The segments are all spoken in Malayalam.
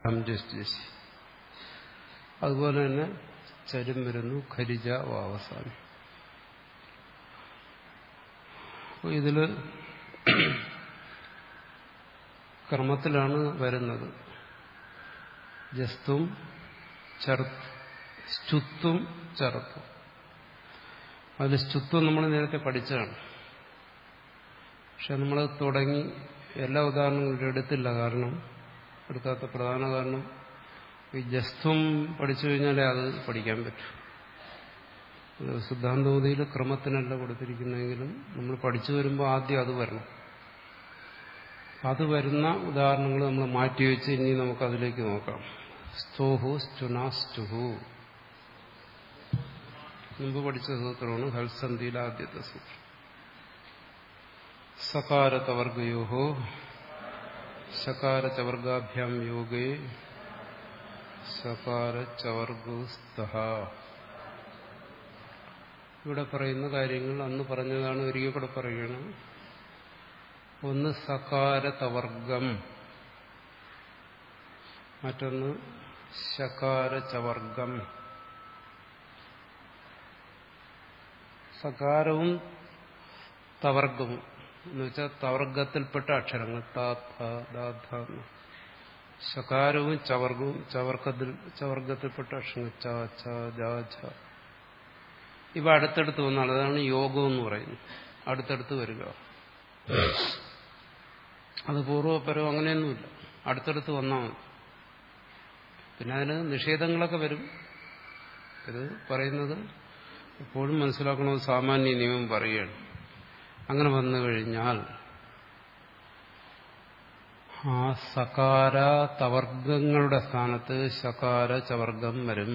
ഖം ജസ്റ്റിസ് അതുപോലെ തന്നെ ചരും വരുന്നു ഖരിജ അവസാനം അപ്പോൾ ഇതില് ക്രമത്തിലാണ് വരുന്നത് ജസ്തും സ്റ്റുത്തും ചെറുത്തും അതിൽ സ്റ്റുത്വം നമ്മൾ നേരത്തെ പഠിച്ചതാണ് പക്ഷെ നമ്മൾ തുടങ്ങി എല്ലാ ഉദാഹരണങ്ങളും എടുത്തില്ല കാരണം എടുക്കാത്ത പ്രധാന കാരണം ഈ ജസ്ത്വം പഠിച്ചു കഴിഞ്ഞാലേ അത് പഠിക്കാൻ പറ്റും സിദ്ധാന്തോതിയിൽ ക്രമത്തിനല്ല കൊടുത്തിരിക്കുന്നതെങ്കിലും നമ്മൾ പഠിച്ചു വരുമ്പോൾ ആദ്യം അത് വരണം അത് വരുന്ന ഉദാഹരണങ്ങൾ നമ്മൾ മാറ്റിവെച്ച് ഇനി നമുക്ക് അതിലേക്ക് നോക്കാം സ്തോഹു സ്റ്റുന സ്റ്റുഹു മുമ്പ് പഠിച്ച സൂത്രമാണ് ഹൽസന്ധിയിലെ ആദ്യത്തെ സൂത്രം സകാരതവർഗയോ സകാരചവർഗാഭ്യാം യോഗേ സകാരചവർഗസ്ത ഇവിടെ പറയുന്ന കാര്യങ്ങൾ അന്ന് പറഞ്ഞതാണ് ഒരിക്കൽ കൂടെ പറയുകയാണ് ഒന്ന് സകാരതവർഗം മറ്റൊന്ന് ശകാരചവർഗം സകാരവും തവർഗവും എന്ന് വെച്ചാൽ തവർഗത്തിൽപ്പെട്ട അക്ഷരങ്ങൾ ശകാരവും ചവർഗവും ചവർഗത്തിൽ ചവർഗത്തിൽപ്പെട്ട അക്ഷരങ്ങൾ ച ച ജ ഛ ഇവ അടുത്തടുത്ത് വന്നാൽ അതാണ് യോഗം എന്ന് പറയുന്നത് അടുത്തടുത്ത് വരിക അത് പൂർവ്വപരവും അങ്ങനെയൊന്നുമില്ല അടുത്തടുത്ത് വന്നാൽ മതി പിന്നെ അതിന് നിഷേധങ്ങളൊക്കെ വരും ഇത് പറയുന്നത് എപ്പോഴും മനസ്സിലാക്കണമെന്ന് സാമാന്യ നിയമം പറയുകയാണ് അങ്ങനെ വന്നു കഴിഞ്ഞാൽ ആ സകാര തവർഗങ്ങളുടെ സ്ഥാനത്ത് ശകാര ചവർഗം വരും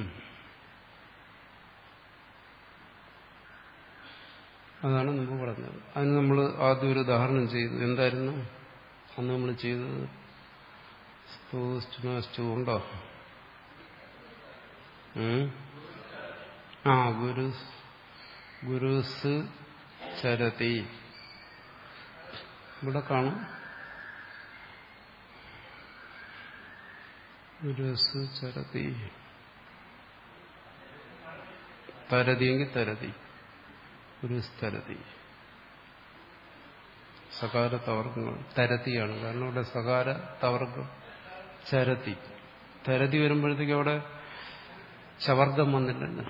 അതാണ് മുമ്പ് പറഞ്ഞത് അതിന് നമ്മൾ ആദ്യം ഒരു ഉദാഹരണം ചെയ്തു എന്തായിരുന്നു അന്ന് നമ്മൾ ചെയ്തത് സ്റ്റൂ ഉണ്ടോ ആ ഗുരു ഗുരുസ് ചരതി ഇവിടെ കാണും ഗുരുസ് ചരതി തരതിയെങ്കിൽ തരതി ഗുരുസ്തരതി സകാര തവർഗങ്ങൾ തരത്തിയാണ് കാരണം ഇവിടെ സകാര തവർഗം ചരത്തി തരതി വരുമ്പോഴത്തേക്ക് അവിടെ ചവർഗം വന്നില്ലല്ലോ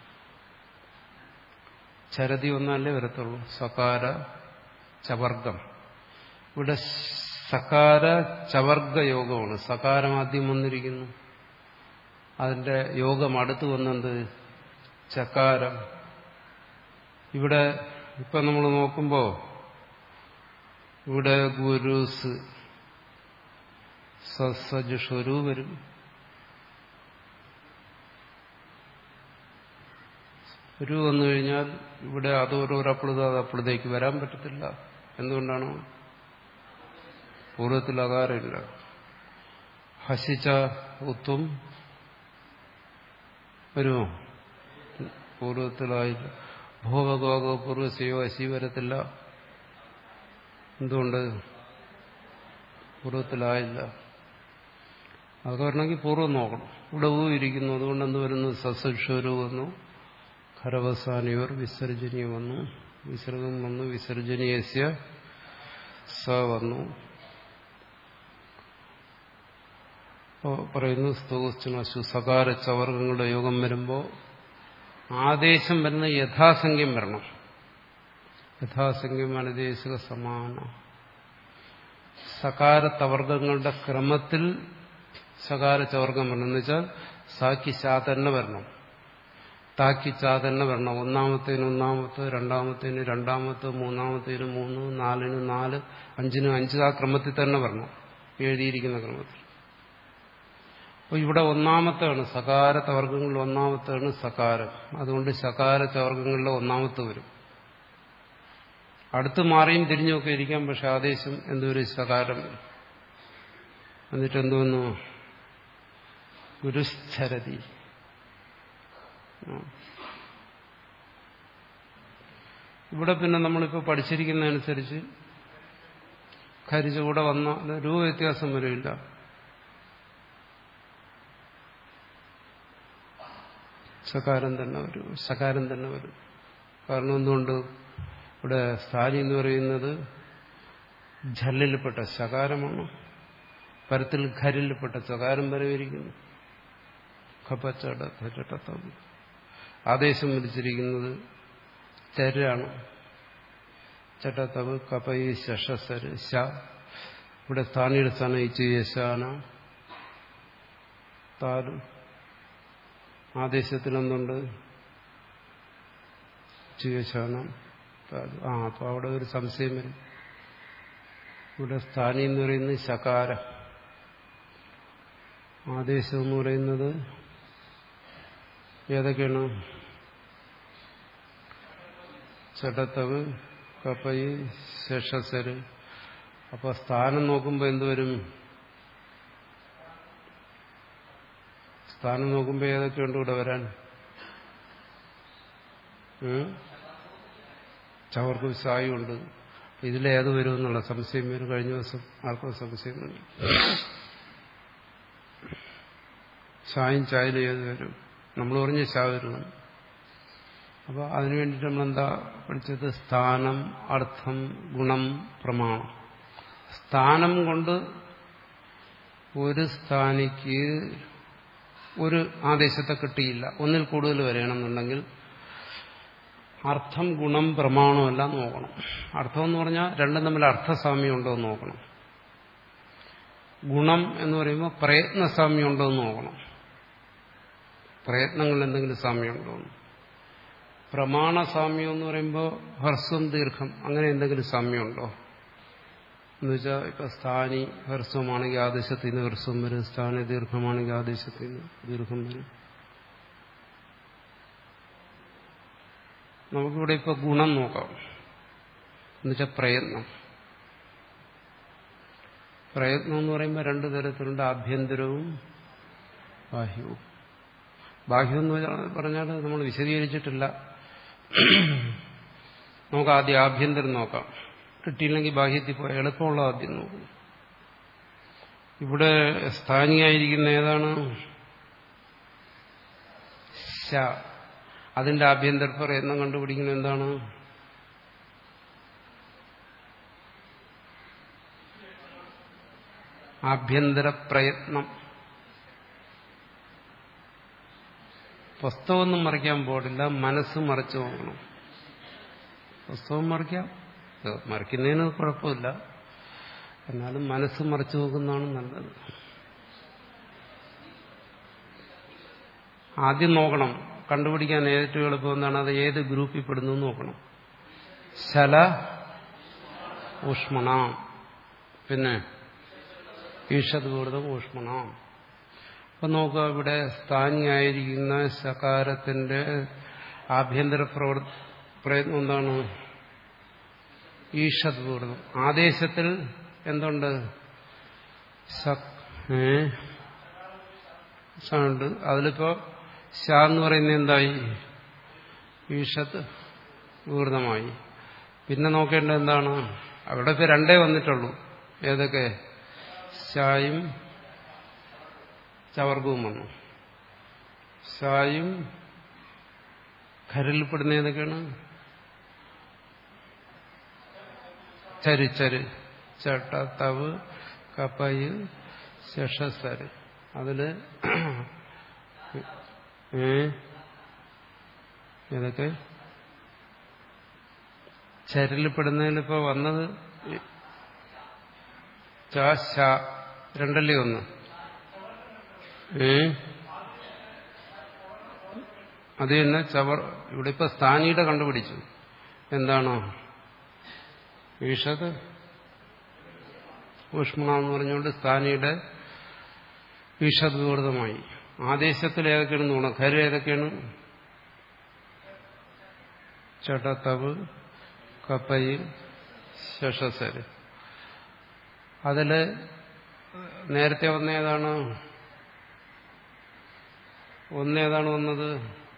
ചരതി ഒന്നല്ലേ വരത്തുള്ളൂ സകാര ചവർഗം ഇവിടെ സകാര ചവർഗ യോഗമാണ് സകാരം ആദ്യം വന്നിരിക്കുന്നു അതിന്റെ യോഗം അടുത്ത് വന്നെന്ത് ചകാരം ഇവിടെ ഇപ്പൊ നമ്മൾ നോക്കുമ്പോ ഇവിടെ ഗുരുസ് സജുഷൊരു വരും ഒരു വന്നു കഴിഞ്ഞാൽ ഇവിടെ അത് ഓരോരപ്പുള്ളത് അത് അപ്പുറത്തേക്ക് വരാൻ പറ്റത്തില്ല എന്തുകൊണ്ടാണ് പൂർവ്വത്തിൽ അകാരമില്ല ഹസിച്ച ഉത്തും വരുമോ പൂർവ്വത്തിലായില്ല ഭോഗോഗോ പൂർവ്വസയോ അശി വരത്തില്ല എന്തുകൊണ്ട് പൂർവ്വത്തിലായില്ല അതൊക്കെ വരണമെങ്കിൽ പൂർവ്വം നോക്കണം ഇവിടെ ഊ ഇരിക്കുന്നു അതുകൊണ്ട് എന്ത് വരുന്നു സസ്വരു വന്നു ഖരവസാനിയവർ വിസർജനീയ വന്നു വിസർഗം വന്നു വിസർജനീയസ്യ സ വന്നു പറയുന്നു സ്തോസ്റ്റുനശു സകാര ചവർഗങ്ങളുടെ യോഗം വരുമ്പോൾ ആദേശം വരുന്ന യഥാസംഖ്യം വരണം യഥാസംഖ്യം അനദേശിക സമാന സകാര തവർഗങ്ങളുടെ ക്രമത്തിൽ സകാര ചവർഗം വരണം എന്ന് വെച്ചാൽ സാക്കി ചാ തന്നെ വരണം താക്കി ചാ തന്നെ വരണം ഒന്നാമത്തേന് ഒന്നാമത്തെ രണ്ടാമത്തേന് രണ്ടാമത്തെ മൂന്നാമത്തേന് മൂന്ന് നാലിന് നാല് അഞ്ചിന് അഞ്ച് ആ ക്രമത്തിൽ തന്നെ വരണം എഴുതിയിരിക്കുന്ന ക്രമത്തിൽ അപ്പോൾ ഇവിടെ ഒന്നാമത്തെയാണ് സകാര തവർഗങ്ങളിൽ ഒന്നാമത്തെയാണ് സകാരം അതുകൊണ്ട് സകാര ചവർഗങ്ങളിലെ ഒന്നാമത്തെ വരും അടുത്ത് മാറിയും തിരിഞ്ഞൊക്കെ ഇരിക്കാം പക്ഷെ ആദേശം എന്തൊരു സകാരം എന്നിട്ട് എന്തോന്നു ഗുരുസ്ഥരതി ഇവിടെ പിന്നെ നമ്മളിപ്പോൾ പഠിച്ചിരിക്കുന്നതനുസരിച്ച് ഖരിച്ച കൂടെ വന്ന രൂപ വ്യത്യാസം വരില്ല സകാരം തന്നെ വരും സകാരം തന്നെ വരും കാരണം എന്തുകൊണ്ട് ഇവിടെ സ്ഥാനി എന്ന് പറയുന്നത് ജല്ലിൽപ്പെട്ട ശകാരമാണ് പരത്തിൽ ഖരിൽപ്പെട്ട ചകാരം വരവിരിക്കുന്നു ഖപ്പച്ചടത്തം ആദേശം വിരിച്ചിരിക്കുന്നത് ചരാണ് ചട്ടത്തവ് കപയി ശഷസര് ശ ഇവിടെ സ്ഥാനിയുടെ സ്ഥാനം ഇച്ചു യശാന താല് ആദേശത്തിൽ എന്തുണ്ട് യശാനം ആ അപ്പൊ അവിടെ ഒരു സംശയം വരും ഇവിടെ സ്ഥാനി എന്ന് പറയുന്നത് ശകാര ആദേശം എന്ന് പറയുന്നത് ഏതൊക്കെയാണ് ചടത്തവ് കപ്പയി ശേഷസര് അപ്പൊ സ്ഥാനം നോക്കുമ്പോ എന്തുവരും സ്ഥാനം നോക്കുമ്പോ ഏതൊക്കെയുണ്ട് ഇവിടെ വരാൻ ചവർക്കും സായുണ്ട് ഇതിലേത് വരും എന്നുള്ള സംശയം വരും കഴിഞ്ഞ ദിവസം ആർക്കും സംശയം വന്നു ചായും ചായലും ഏത് വരും നമ്മൾ പറഞ്ഞ ചാ വരണം അപ്പോൾ അതിനു വേണ്ടിയിട്ട് നമ്മളെന്താ പഠിച്ചത് സ്ഥാനം അർത്ഥം ഗുണം പ്രമാണം സ്ഥാനം കൊണ്ട് ഒരു സ്ഥാനിക്ക് ഒരു ആദേശത്തെ കിട്ടിയില്ല ഒന്നിൽ കൂടുതൽ വരണമെന്നുണ്ടെങ്കിൽ അർത്ഥം ഗുണം പ്രമാണമെല്ലാം നോക്കണം അർത്ഥം എന്ന് പറഞ്ഞാൽ രണ്ടും തമ്മിൽ അർത്ഥസാമ്യം ഉണ്ടോ എന്ന് നോക്കണം ഗുണം എന്ന് പറയുമ്പോൾ പ്രയത്നസാമ്യം ഉണ്ടോ എന്ന് നോക്കണം പ്രയത്നങ്ങളിൽ എന്തെങ്കിലും സാമ്യമുണ്ടോ എന്ന് പ്രമാണസാമ്യം എന്ന് പറയുമ്പോൾ ഹർസ്വം ദീർഘം അങ്ങനെ എന്തെങ്കിലും സാമ്യമുണ്ടോ എന്ന് വെച്ചാൽ ഇപ്പൊ സ്ഥാനി ഹർസ്വമാണെങ്കിൽ ആദേശത്തിൽ നിന്ന് ഹർസ്വം വരും സ്ഥാനി ദീർഘമാണെങ്കിൽ ആദേശത്തിൽ നിന്ന് ദീർഘം വരും നമുക്കിവിടെ ഇപ്പൊ ഗുണം നോക്കാം എന്നുവെച്ചാൽ പ്രയത്നം പ്രയത്നം എന്ന് പറയുമ്പോൾ രണ്ടു തരത്തിലുണ്ട് ആഭ്യന്തരവും ബാഹ്യവും ബാഹ്യം എന്ന് പറഞ്ഞാൽ നമ്മൾ വിശദീകരിച്ചിട്ടില്ല നമുക്ക് ആദ്യം ആഭ്യന്തരം നോക്കാം കിട്ടിയില്ലെങ്കിൽ ബാഹ്യത്തിൽ പോയി എളുപ്പമുള്ള ആദ്യം നോക്കും ഇവിടെ സ്ഥാനിയായിരിക്കുന്ന ഏതാണ് ശ അതിന്റെ ആഭ്യന്തര പ്രയത്നം കണ്ടുപിടിക്കുന്നത് എന്താണ് ആഭ്യന്തര പ്രയത്നം പുസ്തകമൊന്നും മറിക്കാൻ പാടില്ല മനസ്സ് മറിച്ചു നോക്കണം പുസ്തകം മറിക്കാം മറിക്കുന്നതിന് കുഴപ്പമില്ല എന്നാലും മനസ്സ് മറിച്ചു നോക്കുന്നതാണ് നല്ലത് ആദ്യം നോക്കണം കണ്ടുപിടിക്കാൻ ഏറ്റവും എളുപ്പം എന്താണ് അത് ഏത് ഗ്രൂപ്പിൽ പെടുന്നു നോക്കണം ശല ഊഷ്മണ പിന്നെ ഈഷദ്ഭൂതം ഊഷ്മണ അപ്പൊ നോക്കുക ഇവിടെ സ്ഥാനിയായിരിക്കുന്ന ശകാരത്തിന്റെ ആഭ്യന്തര പ്രവർ പ്രയത്നം എന്താണ് ഈഷദ്ഭൂതം ആദേശത്തിൽ എന്തുണ്ട് സൗണ്ട് അതിലിപ്പോ ശ എന്ന് പറയുന്നത് എന്തായി ഈഷത്ത് ഊർണമായി പിന്നെ നോക്കേണ്ടത് എന്താണ് അവിടെ ഇപ്പൊ രണ്ടേ വന്നിട്ടുള്ളൂ ഏതൊക്കെ ശായും ചവർഗവും വന്നു ശായും ഖരിൽപ്പെടുന്ന ഏതൊക്കെയാണ് ചര് ചര് ചട്ട തവ് കപ്പയ് ശഷസര് അതില് ഏതൊക്കെ ചരിൽപ്പെടുന്നതിലിപ്പോ വന്നത് ച രണ്ടല്ലേ ഒന്ന് ഏ അത് തന്നെ ചവർ ഇവിടെ ഇപ്പൊ സ്ഥാനിയുടെ കണ്ടുപിടിച്ചു എന്താണോ ഈഷത് ഊഷ്മണ എന്ന് പറഞ്ഞുകൊണ്ട് സ്ഥാനിയുടെ ഈഷദ്വൃതമായി ആദേശത്തിൽ ഏതൊക്കെയാണ് നോക്കണം ഖര് ഏതൊക്കെയാണ് ചട്ടത്തവ് കപ്പയി ശഷസര് അതില് നേരത്തെ വന്ന ഏതാണ് ഒന്നേതാണ് വന്നത്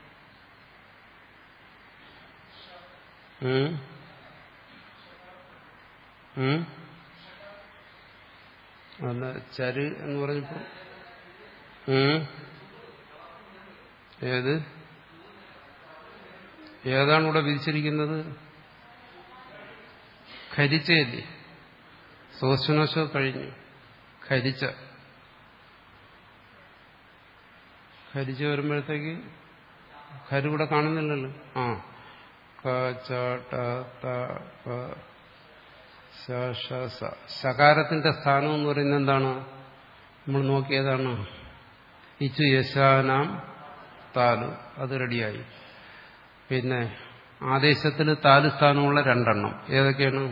അല്ല ചര് എന്ന് പറഞ്ഞപ്പോ ഏത് ഏതാണ് ഇവിടെ വിധിച്ചിരിക്കുന്നത് ഖരിച്ചയല്ലേ സോസ്വനോശോ കഴിഞ്ഞു ഖരിച്ച ഖരിച്ച് വരുമ്പോഴത്തേക്ക് ഖരു ഇവിടെ കാണുന്നില്ലല്ലോ ആ ക ച ട ത പ ശ ഷ സ ശകാരത്തിന്റെ സ്ഥാനം എന്ന് പറയുന്നത് എന്താണ് നമ്മൾ നോക്കിയതാണ് ഇച്ചു യശാനാം താലു അത് റെഡിയായി പിന്നെ ആദേശത്തിൽ താല് സ്ഥാനമുള്ള രണ്ടെണ്ണം ഏതൊക്കെയാണ്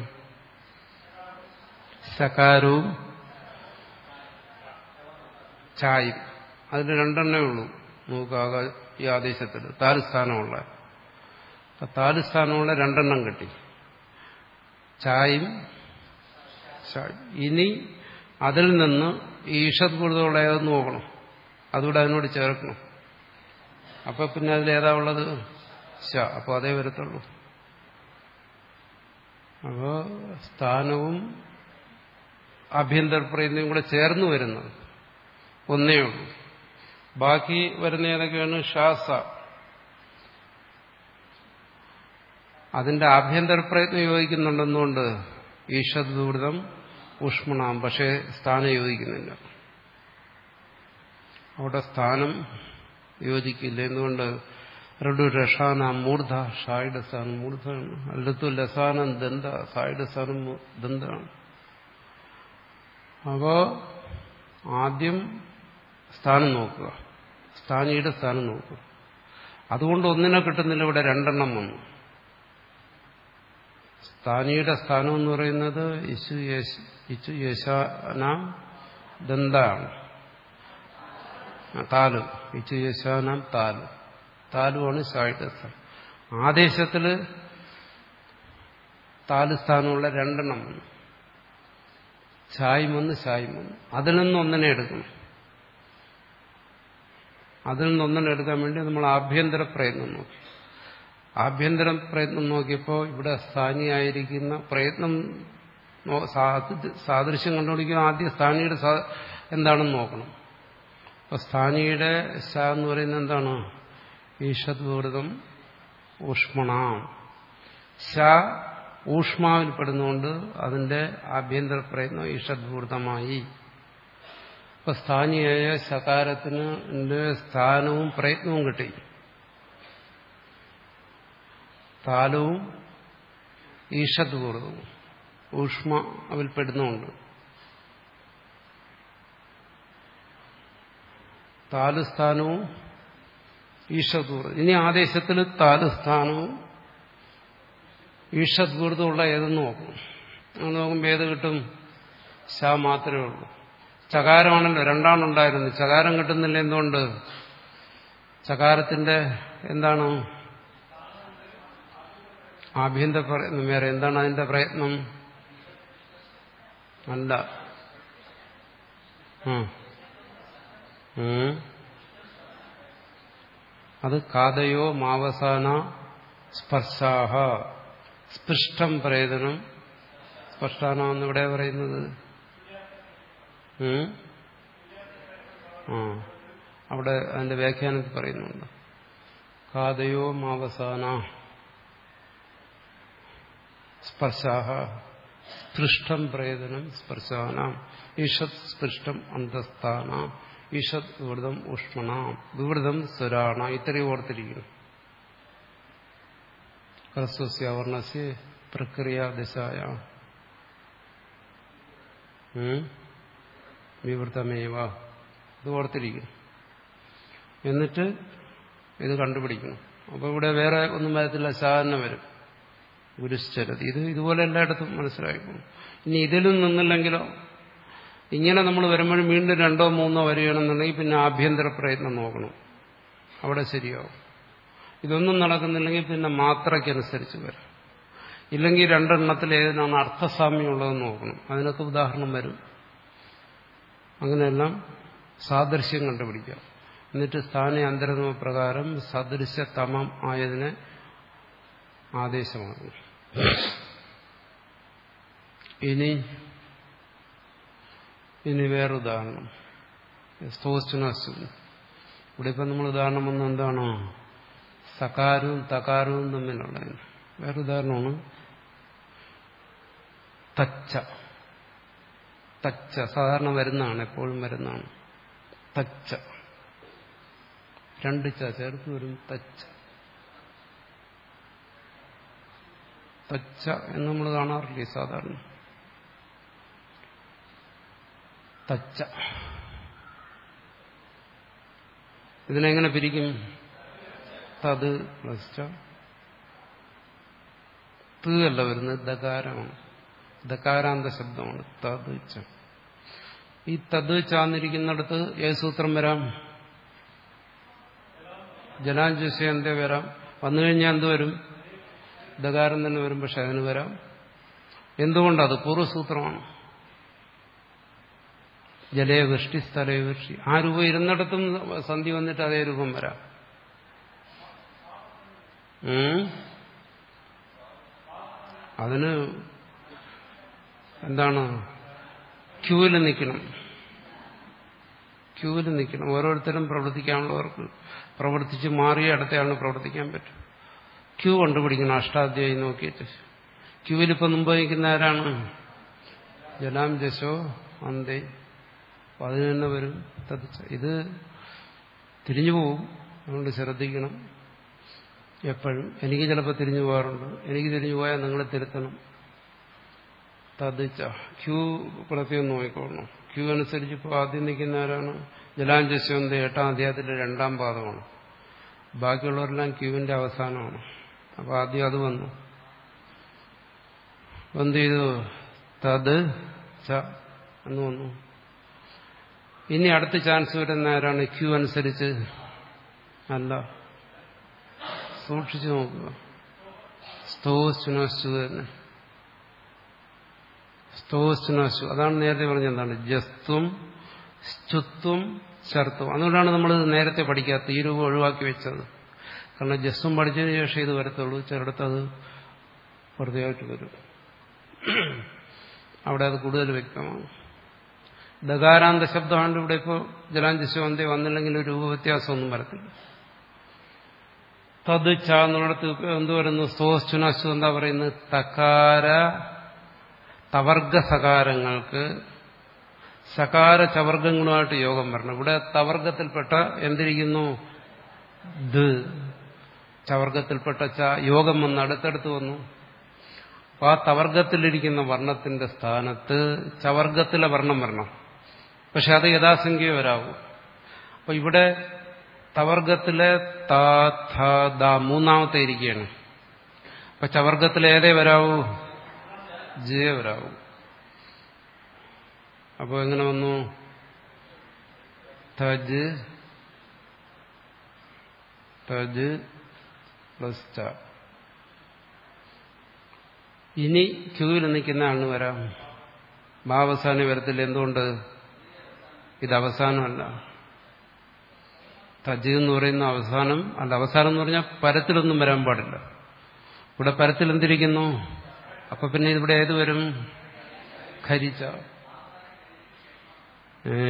ശകാരവും ചായും അതിന് രണ്ടെണ്ണേ ഉള്ളൂ നോക്കാക ഈ ആദേശത്തിൽ താല് സ്ഥാനമുള്ള അപ്പൊ താല് സ്ഥാനമുള്ള രണ്ടെണ്ണം കിട്ടി ചായും ചായും ഇനി അതിൽ നിന്ന് ഈഷത് കൂടുതലുള്ള ഏതെന്ന് നോക്കണം അതുകൂടെ അതിനോട് ചേർക്കണം അപ്പൊ പിന്നെ അതിലേതാ ഉള്ളത് ശ അപ്പോൾ അതേ വരത്തുള്ളൂ അപ്പോൾ സ്ഥാനവും ആഭ്യന്തര പ്രയത്നവും കൂടെ ചേർന്ന് വരുന്നത് ഒന്നേ ഉള്ളൂ ബാക്കി വരുന്ന ഏതൊക്കെയാണ് ഷാസ അതിന്റെ ആഭ്യന്തര പ്രയത്നം യോജിക്കുന്നുണ്ടെന്നുകൊണ്ട് ഈഷത് ദൂരിതം ഊഷ്മണാം പക്ഷേ സ്ഥാനം യോജിക്കുന്നില്ല അവിടെ സ്ഥാനം യോജിക്കില്ല എന്തുകൊണ്ട് രണ്ടു രഷാന മൂർധ ഷായുടെ സ്ഥാനം മൂർധമാണ് അല്ലത്തു ലസാനം ദന്ത സായുടെ സ്ഥാനം ദന്താണ് അപ്പോ ആദ്യം സ്ഥാനം നോക്കുക സ്ഥാനിയുടെ സ്ഥാനം നോക്കുക അതുകൊണ്ട് ഒന്നിനെ കിട്ടുന്നില്ല ഇവിടെ രണ്ടെണ്ണം വന്നു സ്ഥാനിയുടെ സ്ഥാനം എന്ന് പറയുന്നത് ഇശു ഇച്ചു യശാനാം ദന്താണ് താലു ഇച്ചു യശാനാം താലു താലുവാണ് ഷായുടെ സ്ഥാനം ആദേശത്തില് താല് സ്ഥാനമുള്ള രണ്ടെണ്ണം വന്നു ചായും വന്ന് ചായും വന്നു അതിൽ നിന്ന് ഒന്നിനെ എടുക്കണം അതിൽ നിന്ന് ഒന്നിനെ എടുക്കാൻ വേണ്ടി നമ്മൾ ആഭ്യന്തര പ്രയത്നം നോക്കി ആഭ്യന്തര പ്രയത്നം നോക്കിയപ്പോൾ ഇവിടെ സ്ഥാനിയായിരിക്കുന്ന പ്രയത്നം സാദൃശ്യം കണ്ടുപിടിക്കുക ആദ്യം സ്ഥാനിയുടെ എന്താണെന്ന് നോക്കണം അപ്പൊ സ്ഥാനിയുടെ ശ എന്ന് പറയുന്നത് എന്താണ് ഈഷദ്വൃതം ഊഷ്മണാം ശ ഊഷ്മാവിൽ പെടുന്നുകൊണ്ട് അതിന്റെ ആഭ്യന്തര പ്രയത്നം ഈഷദ്വൃതമായി ഇപ്പൊ സ്ഥാനിയായ ശകാരത്തിന് സ്ഥാനവും പ്രയത്നവും കിട്ടി താലവും ഈഷദ്വൃതവും ഊഷ്മ അതിൽ പെടുന്നുണ്ട് താലുസ്ഥാനവും ഈഷദ്വൃതം ഇനി ആദേശത്തിൽ താലുസ്ഥാനവും ഈഷദ്വൃതമുള്ള ഏതെന്ന് നോക്കും അങ്ങനെ നോക്കുമ്പോൾ ഏത് കിട്ടും ശ മാത്രമേ ഉള്ളൂ ചകാരമാണല്ലോ രണ്ടാണുണ്ടായിരുന്നു ചകാരം കിട്ടുന്നില്ല എന്തുകൊണ്ട് ചകാരത്തിന്റെ എന്താണ് ആഭ്യന്തര പ്രയത്നം വേറെ എന്താണ് അതിന്റെ പ്രയത്നം അല്ല അത് കാതയോ മാവസാന സ്പർശാഹ സ്പൃഷ്ടം പ്രേതനം സ്പഷ്ടാന എന്നിവിടെ പറയുന്നത് ആ അവിടെ അതിന്റെ വ്യാഖ്യാനത്തിൽ പറയുന്നുണ്ട് കാതയോ മാവസാന സ്പർശാഹ സ്പൃഷ്ടം പ്രേതനം സ്പർശാനാം ഈഷത് സ്പൃഷ്ടം അന്തസ്ഥാന ഈഷത് വിവൃതം ഉഷ്മണ വിവൃതം സ്വരാണ ഇത്രയും ഓർത്തിരിക്കുന്നു ഹ്രസ്വസ്യ വർണ്ണസ്യ പ്രക്രിയാദശായ വിവൃതമേവ ഇത് ഓർത്തിരിക്കുന്നു എന്നിട്ട് ഇത് കണ്ടുപിടിക്കണം അപ്പൊ ഇവിടെ വേറെ ഒന്നും വരത്തില്ല സാധാരണ വരും ഗുരുശ്ചരത് ഇത് ഇതുപോലെ എല്ലായിടത്തും മനസ്സിലായിക്കണം ഇനി ഇതിലും നിന്നില്ലെങ്കിലോ ഇങ്ങനെ നമ്മൾ വരുമ്പോഴും വീണ്ടും രണ്ടോ മൂന്നോ വരികയാണെന്നുണ്ടെങ്കിൽ പിന്നെ ആഭ്യന്തര പ്രയത്നം നോക്കണം അവിടെ ശരിയാവും ഇതൊന്നും നടക്കുന്നില്ലെങ്കിൽ പിന്നെ മാത്രയ്ക്കനുസരിച്ച് വരാം ഇല്ലെങ്കിൽ രണ്ടെണ്ണത്തിൽ ഏതിനാണ് അർത്ഥസാമ്യമുള്ളതെന്ന് നോക്കണം അതിനൊക്കെ ഉദാഹരണം വരും അങ്ങനെയെല്ലാം സാദൃശ്യം കണ്ടുപിടിക്കാം എന്നിട്ട് സ്ഥാന അന്തരമ പ്രകാരം സദൃശ്യ തമം ആയതിനെ ആദേശമാകും ഇനി ഇനി വേറൊരുദാഹരണം സ്തോസ്റ്റുനാസ്തു ഇവിടെ ഇപ്പം നമ്മൾ ഉദാഹരണം വന്ന എന്താണ് സകാരവും തകാരവും തമ്മിലുള്ളതിന് വേറെ ഉദാഹരണമാണ് തച്ച തച്ച സാധാരണ വരുന്നതാണ് എപ്പോഴും വരുന്നതാണ് തച്ച രണ്ട് ച ചേർത്ത് വരും തച്ച തച്ച എന്ന് നമ്മൾ കാണാറില്ലേ സാധാരണ തച്ച ഇതിനെങ്ങനെ പിരിക്കും തത് പ്ലസ് ച ത് അല്ല വരുന്നത് ദകാരമാണ് ദകാരാന്ത ശബ്ദമാണ് തത് ച ഈ തത് ചാന്നിരിക്കുന്നിടത്ത് ഏത് സൂത്രം വരാം ജലാഞ്ജസ്യന്തെ വരാം വന്നു കഴിഞ്ഞാൽ എന്ത് വരും ദകാരം തന്നെ വരും പക്ഷെ അതിന് വരാം എന്തുകൊണ്ടത് പൂർവ്വസൂത്രമാണ് ജലേ വൃഷ്ടി സ്ഥലേ വൃഷ്ടി ആ രൂപം ഇരുന്നിടത്തും സന്ധി വന്നിട്ട് അതേ രൂപം വരാം ഉം. അതിന് എന്താണ് ക്യൂവിൽ നിൽക്കണം ക്യൂവിൽ നിൽക്കണം ഓരോരുത്തരും പ്രവർത്തിക്കാനുള്ളവർക്ക് പ്രവർത്തിച്ച് മാറിയ അടുത്തയാളിന് പ്രവർത്തിക്കാൻ പറ്റും ക്യൂ കണ്ടുപിടിക്കണം അഷ്ടാധ്യായി നോക്കിയിട്ട് ക്യൂവിൽ ഇപ്പം മുമ്പ് നിൽക്കുന്ന ആരാണ് ജലാം ജശോ അന്തേ അപ്പം അതിന് തന്നെ വരും തതിച്ച ഇത് തിരിഞ്ഞു പോവും അതുകൊണ്ട് ശ്രദ്ധിക്കണം എപ്പോഴും എനിക്ക് ചിലപ്പോൾ തിരിഞ്ഞു പോകാറുണ്ട് എനിക്ക് തിരിഞ്ഞു പോയാൽ നിങ്ങൾ തിരുത്തണം തതിച്ച ക്യൂ പ്രത്യേകം നോക്കിക്കോളണം ക്യൂ അനുസരിച്ച് ഇപ്പോൾ ആദ്യം നിൽക്കുന്ന ആരാണ് ജലാഞ്ജസ്വന്ത എട്ടാം അധ്യായത്തിലെ രണ്ടാം പാദമാണ് ബാക്കിയുള്ളവരെല്ലാം ക്യൂവിന്റെ അവസാനമാണ് അപ്പോൾ ആദ്യം അത് വന്നു എന്ത് ചെയ്തു തത് ച എന്ന് വന്നു ഇനി അടുത്ത ചാൻസ് വരുന്ന ആരാണ് ക്യൂ അനുസരിച്ച് അല്ല സൂക്ഷിച്ചു നോക്കുക സ്തോസ്റ്റുനസ്തു തന്നെ സ്തോസ്റ്റുനസ്തു അതാണ് നേരത്തെ പറഞ്ഞ എന്താണ് ജസ്ത്വം സ്റ്റുത്വം ചർത്തം അതുകൊണ്ടാണ് നമ്മൾ നേരത്തെ പഠിക്കാത്ത ഈ രൂപം ഒഴിവാക്കി വെച്ചത് കാരണം ജസ്വം പഠിച്ചതിന് ശേഷം ഇത് വരത്തുള്ളൂ ചിലടത്തത് വെറുതെയായിട്ട് വരും അവിടെ അത് കൂടുതൽ വ്യക്തമാണ് ദകാരാന്ത ശബ്ദമാണ് ഇവിടെ ഇപ്പോൾ ജലാഞ്ജസ്വന്തി വന്നില്ലെങ്കിൽ ഒരു രൂപവ്യത്യാസമൊന്നും വരത്തില്ല തത് ച എന്നുള്ളിടത്ത് എന്ത് വരുന്നു സ്തോസ്റ്റുനസ്തു എന്താ പറയുന്നത് തകാര തവർഗ സകാരങ്ങൾക്ക് സകാര ചവർഗങ്ങളുമായിട്ട് യോഗം വരണം ഇവിടെ തവർഗത്തിൽപ്പെട്ട എന്തിരിക്കുന്നു ദ് ചവർഗത്തിൽപ്പെട്ട ച യോഗം വന്ന് അടുത്തടുത്ത് വന്നു അപ്പൊ ആ തവർഗത്തിലിരിക്കുന്ന വർണ്ണത്തിന്റെ സ്ഥാനത്ത് ചവർഗത്തിലെ വർണ്ണം വരണം പക്ഷെ അത് യഥാസംഖ്യ വരാവൂ അപ്പൊ ഇവിടെ തവർഗത്തിലെ താ ഥ ദ മൂന്നാമത്തെ ഇരിക്കുകയാണ് അപ്പൊ ചവർഗത്തിൽ ഏതേ വരാവൂ ജയ വരാവൂ അപ്പൊ എങ്ങനെ വന്നു തജ് തജ് പ്ലസ് ച ഇനി ക്യൂവിൽ നിൽക്കുന്ന ആളിന് വരാം ഭാവസാനം വരത്തില്ല എന്തുകൊണ്ട് ഇത് അവസാനമല്ല തജ് എന്ന് പറയുന്ന അവസാനം അല്ല അവസാനം എന്ന് പറഞ്ഞാൽ പരത്തിലൊന്നും വരാൻ പാടില്ല ഇവിടെ പരത്തിൽ എന്തിരിക്കുന്നു അപ്പൊ പിന്നെ ഇവിടെ ഏത് വരും ഖരിച്ച ഏ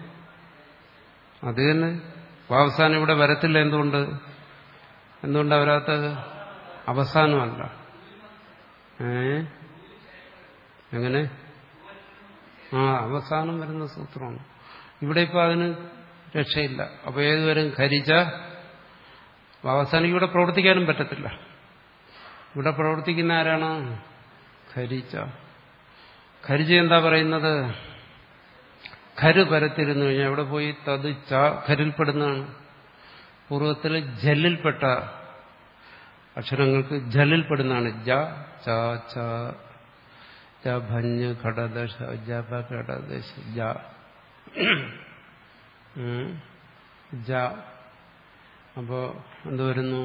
അത് തന്നെ അവസാനം ഇവിടെ വരത്തില്ല എന്തുകൊണ്ട് എന്തുകൊണ്ടാ വരാത്തത് അവസാനമല്ല ഏ എങ്ങനെ ആ അവസാനം വരുന്ന സൂത്രമാണ് ഇവിടെ ഇപ്പൊ അതിന് രക്ഷയില്ല അപ്പൊ ഏതുവരും ഖരിച്ച അവസാനം ഇവിടെ പ്രവർത്തിക്കാനും പറ്റത്തില്ല ഇവിടെ പ്രവർത്തിക്കുന്ന ആരാണ് ഖരിച്ച ഖരിച്ച എന്താ പറയുന്നത് ഖര് പരത്തിരുന്നു കഴിഞ്ഞാൽ അവിടെ പോയി തത് ച ഖരിൽപ്പെടുന്നതാണ് പൂർവ്വത്തിൽ ജല്ലിൽപ്പെട്ട അക്ഷരങ്ങൾക്ക് ജലിൽപ്പെടുന്നതാണ് ജ ച ച ജ ഭഞ്ഞ് ഘടദശ ജപ ഘടദശ ജ ജ അപ്പോ എന്ത് വരുന്നു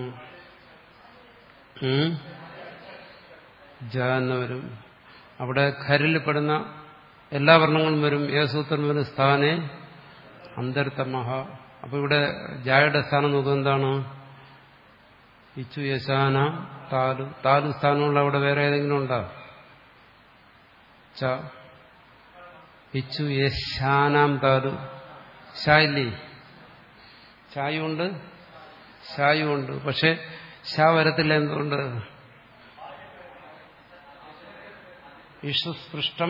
ജ എന്ന് വരും അവിടെ ഖരിൽപ്പെടുന്ന എല്ലാ വർണ്ണങ്ങളും വരും ഏത് സൂത്രം വരും സ്ഥാനെ അന്തർത്തമഹ അപ്പൊ ഇവിടെ ജായുടെ സ്ഥാനം നോക്കുക എന്താണ് ഇച്ചു യശാന താലു താലു സ്ഥാനമുള്ള അവിടെ വേറെ ഏതെങ്കിലും ഉണ്ടോ ച ഇച്ചു യശാനാം താലു ഷായില്ലേ ഷായുണ്ട് ഷായുണ്ട് പക്ഷെ ശ വരത്തില്ല എന്തുകൊണ്ട് ഈഷസ്പൃഷ്ടം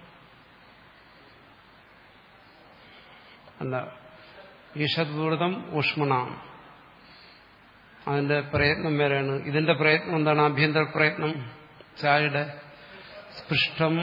അല്ല ഈഷദ്ഭൂതം ഊഷ്മണാം അതിന്റെ പ്രയത്നം വരെയാണ് ഇതിന്റെ പ്രയത്നം എന്താണ് ആഭ്യന്തര പ്രയത്നം ചായയുടെ സ്പൃഷ്ടം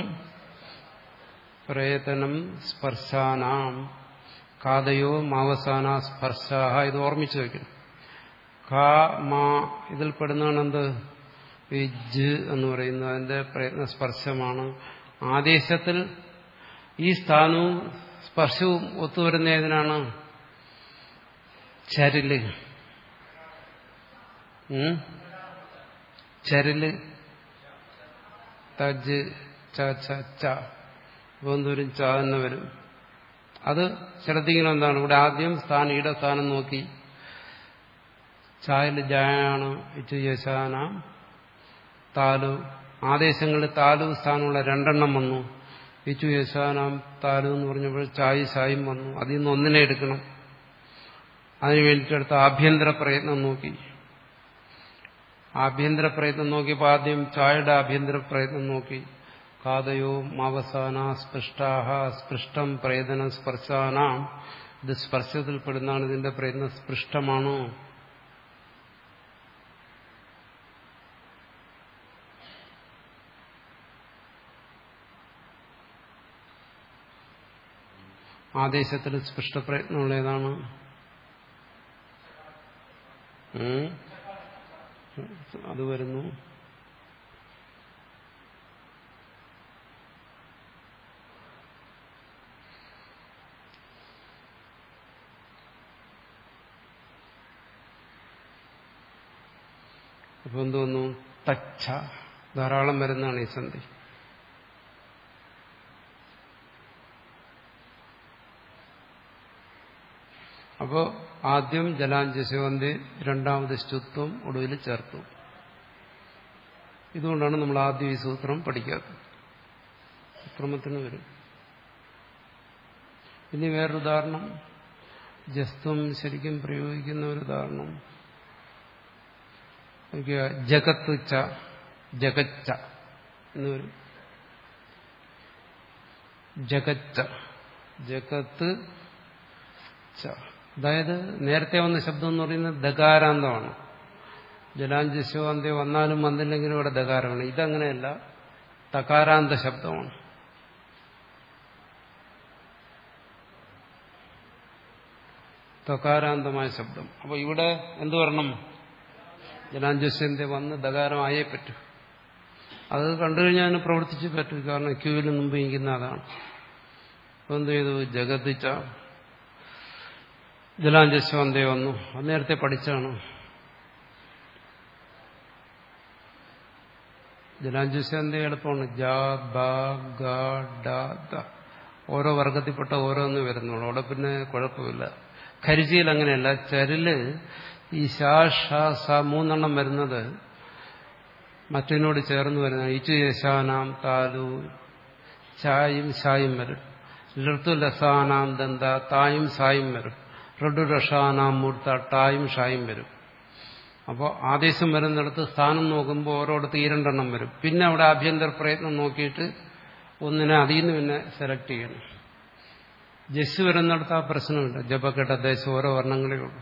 പ്രയതനം സ്പർശാനാം കാതയോ മാവസാന സ്പർശാഹ ഇത് ഓർമ്മിച്ചു വയ്ക്കണം കാ മാ ഇതിൽ പെടുന്നതാണ് എന്ത് ഈ ജ് എന്ന് പറയുന്നത് അതിന്റെ പ്രയത്ന സ്പർശമാണ് ആദേശത്തിൽ ഈ സ്ഥാനവും സ്പർശവും ഒത്തുവരുന്ന ഏതിനാണ് ചരില് ഉം? ചരില് തജ് ച ച ച ബന്ധുരും ച എന്ന് വരും അത് ശ്രദ്ധിക്കണം എന്താണ് ഇവിടെ ആദ്യം സ്ഥാനം ഈടെ സ്ഥാനം നോക്കി ചായല് ജയാണ് ഇച്ചു യശാന താലു ആദേശങ്ങളിൽ താലു സ്ഥാനമുള്ള രണ്ടെണ്ണം വന്നു ഇച്ചു യശാനാം താലു എന്ന് പറഞ്ഞപ്പോൾ ചായ സായും വന്നു അതിൽ നിന്ന് ഒന്നിനെ എടുക്കണം അതിനു വേണ്ടിയിട്ടെടുത്ത ആഭ്യന്തര പ്രയത്നം നോക്കി ആഭ്യന്തര പ്രയത്നം നോക്കിയപ്പോൾ ആദ്യം ചായയുടെ ആഭ്യന്തര പ്രയത്നം നോക്കി കാതയോ മാവസാന സ്പൃഷ്ടാഹ സ്പൃഷ്ടം പ്രേതന സ്പർശാനാം ഇത് സ്പർശത്തിൽപ്പെടുന്നതാണ് ഇതിന്റെ പ്രയത്നം സ്പൃഷ്ടമാണോ ആദേശത്തിൽ സ്പൃഷ്ടപ്രയത്നമുള്ള ഏതാണ് ഉം? അത് വരുന്നു അപ്പൊ എന്തോന്നു തച്ഛ ധാരാളം വരുന്നതാണ് ഈ സന്ധി അപ്പോൾ ആദ്യം ജലാഞ്ജശവന്തി രണ്ടാമത് സ്തുത്വം ഒടുവിൽ ചേർത്തു ഇതുകൊണ്ടാണ് നമ്മൾ ആദ്യം ഈ സൂത്രം പഠിക്കാത്തത് ക്രമത്തിന് വരും ഇനി വേറൊരു ഉദാഹരണം ജസ്ത്വം ശരിക്കും പ്രയോഗിക്കുന്ന ഒരു ഉദാഹരണം നോക്കിയ ജഗത്ത് ച ജഗച്ച എന്ന് വരും ജഗച്ച ജഗത്ത് ച അതായത് നേരത്തെ വന്ന ശബ്ദം എന്ന് പറയുന്നത് ദകാരാന്തമാണ് ജലാഞ്ജസ്യോ അന്ത്യോ വന്നാലും വന്നില്ലെങ്കിലും ഇവിടെ ദകാരമാണ് ഇതങ്ങനെയല്ല തകാരാന്ത ശബ്ദമാണ് തകാരാന്തമായ ശബ്ദം അപ്പൊ ഇവിടെ എന്തു വരണം ജലാഞ്ജസ്യന്റെ വന്ന് ദകാരമായേ പറ്റൂ അത് കണ്ടു കഴിഞ്ഞാൽ പ്രവർത്തിച്ച് പറ്റൂ കാരണം ക്യൂവിൽ മുമ്പ് ഇരിക്കുന്ന അതാണ് അപ്പൊ എന്ത് ചെയ്തു ജഗതിച്ച ജലാഞ്ജസ്വന്തേ വന്നു അത് നേരത്തെ പഠിച്ചാണ് ജലാഞ്ജസ്വന്തേ എളുപ്പമാണ് ജ ബ ഗ ഡ ദ ഓരോ വർഗത്തിൽപ്പെട്ട ഓരോന്ന് വരുന്നുള്ളൂ അവിടെ പിന്നെ കുഴപ്പമില്ല ഖരിജിയിൽ അങ്ങനെയല്ല ചരില് ഈ ഷാ ഷ സ മൂന്നെണ്ണം വരുന്നത് മറ്റതിനോട് ചേർന്ന് വരുന്ന ഇച്ചു യശാനാം താലു ചായും ഷായും വരും ലൃത്തു ലസാനാം ദന്ത തായും സായും വരും റഡു റഷാനാം മൂർത്ത ടായും ഷായും വരും അപ്പോൾ ആദേശം വരുന്നിടത്ത് സ്ഥാനം നോക്കുമ്പോൾ ഓരോടത്ത് ഈ രണ്ടെണ്ണം വരും പിന്നെ അവിടെ ആഭ്യന്തര പ്രയത്നം നോക്കിയിട്ട് ഒന്നിനെ അതിൽ നിന്ന് പിന്നെ സെലക്ട് ചെയ്യണം ജസ് വരുന്നിടത്ത് ആ പ്രശ്നമില്ല ജപക്കെട്ട ദേശം ഓരോ വർണ്ണങ്ങളേ ഉള്ളൂ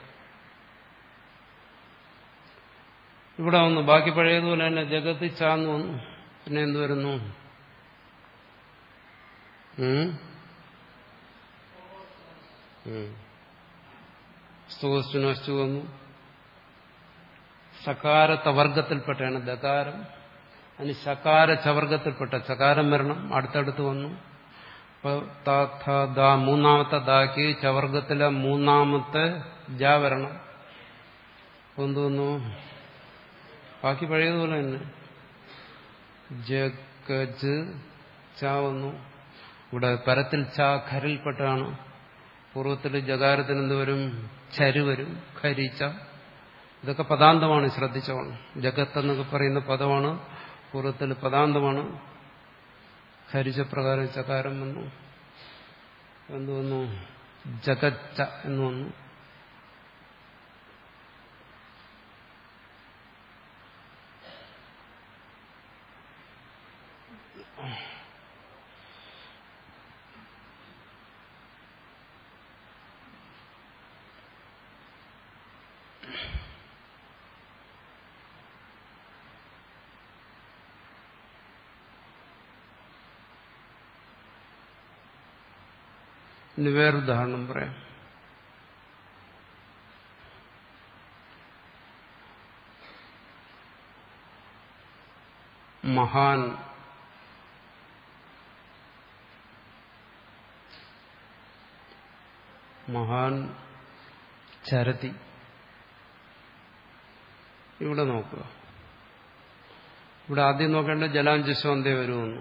ഇവിടെ വന്നു ബാക്കി പഴയതുപോലെ തന്നെ ജഗത്ത് ചാന്ന് വന്നു പിന്നെ എന്ത് വരുന്നു സ്തുവസ്തുനസ്തു വന്നു സകാര തവർഗത്തിൽപ്പെട്ടാണ് ദകാരം അതിന് സകാര ചവർഗത്തിൽപ്പെട്ട ചകാരം വരണം അടുത്തടുത്ത് വന്നു ദാ മൂന്നാമത്തെ ദാക്ക് ചവർഗത്തിലെ മൂന്നാമത്തെ ജ വരണം എന്തോന്നു ബാക്കി പഴയതുപോലെ തന്നെ ജഗജ് ച വന്നു ഇവിടെ പരത്തിൽ ച ഖരിൽപ്പെട്ടാണ് പൂർവ്വത്തിൽ ജകാരത്തിന് എന്ത് വരും ചരു വരും ഖരിച്ച ഇതൊക്കെ പദാന്തമാണ് ശ്രദ്ധിച്ചോണം ജഗത്ത് എന്നൊക്കെ പറയുന്ന പദമാണ് പൂർവ്വത്തിൽ പദാന്തമാണ് ഖരിച്ച പ്രകാരം ചകാരം വന്നു എന്തു വന്നു ജഗച്ച എന്ന് വന്നു ഇനി വേറൊരുദാഹരണം പറയാം മഹാൻ മഹാൻ ചരതി ഇവിടെ നോക്കുക ഇവിടെ ആദ്യം നോക്കേണ്ട ജലാഞ്ചസ്വന്തേ വരുമെന്ന്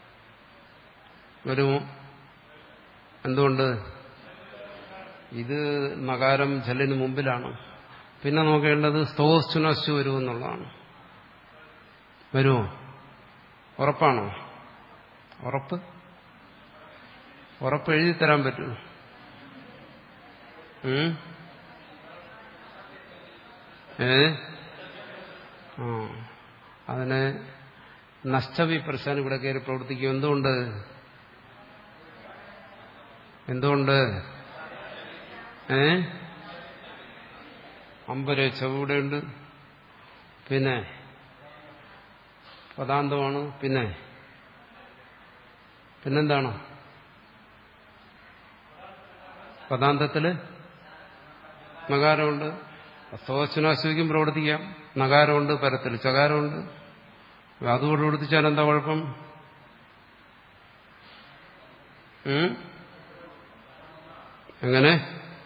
വരുമോ എന്തുകൊണ്ട് ഇത് നഗാരം ജലിന് മുമ്പിലാണ് പിന്നെ നോക്കേണ്ടത് സ്തോസ്റ്റുനസ്സു വരുമെന്നുള്ളതാണ് വരുമോ ഉറപ്പാണോ ഉറപ്പ് ഉറപ്പ് എഴുതി തരാൻ പറ്റുമോ ഉം? ഏ ആ അതിനെ നഷ്ടവി പ്രശ്നം ഇവിടെ കയറി പ്രവർത്തിക്കും എന്തുകൊണ്ട് എന്തുകൊണ്ട് ഏ അമ്പരേച്ച ഇവിടെയുണ്ട് പിന്നെ പദാന്തമാണ് പിന്നെ പിന്നെന്താണ് പദാന്തത്തില് നഗാരമുണ്ട് സ്തോച്ചനാശ്വയ്ക്കും പ്രവർത്തിക്കാം നഗാരമുണ്ട് പരത്തിൽ ചകാരമുണ്ട് അതുകൊണ്ട് പ്രവർത്തിച്ചാൽ എന്താ കുഴപ്പം ഉം? എങ്ങനെ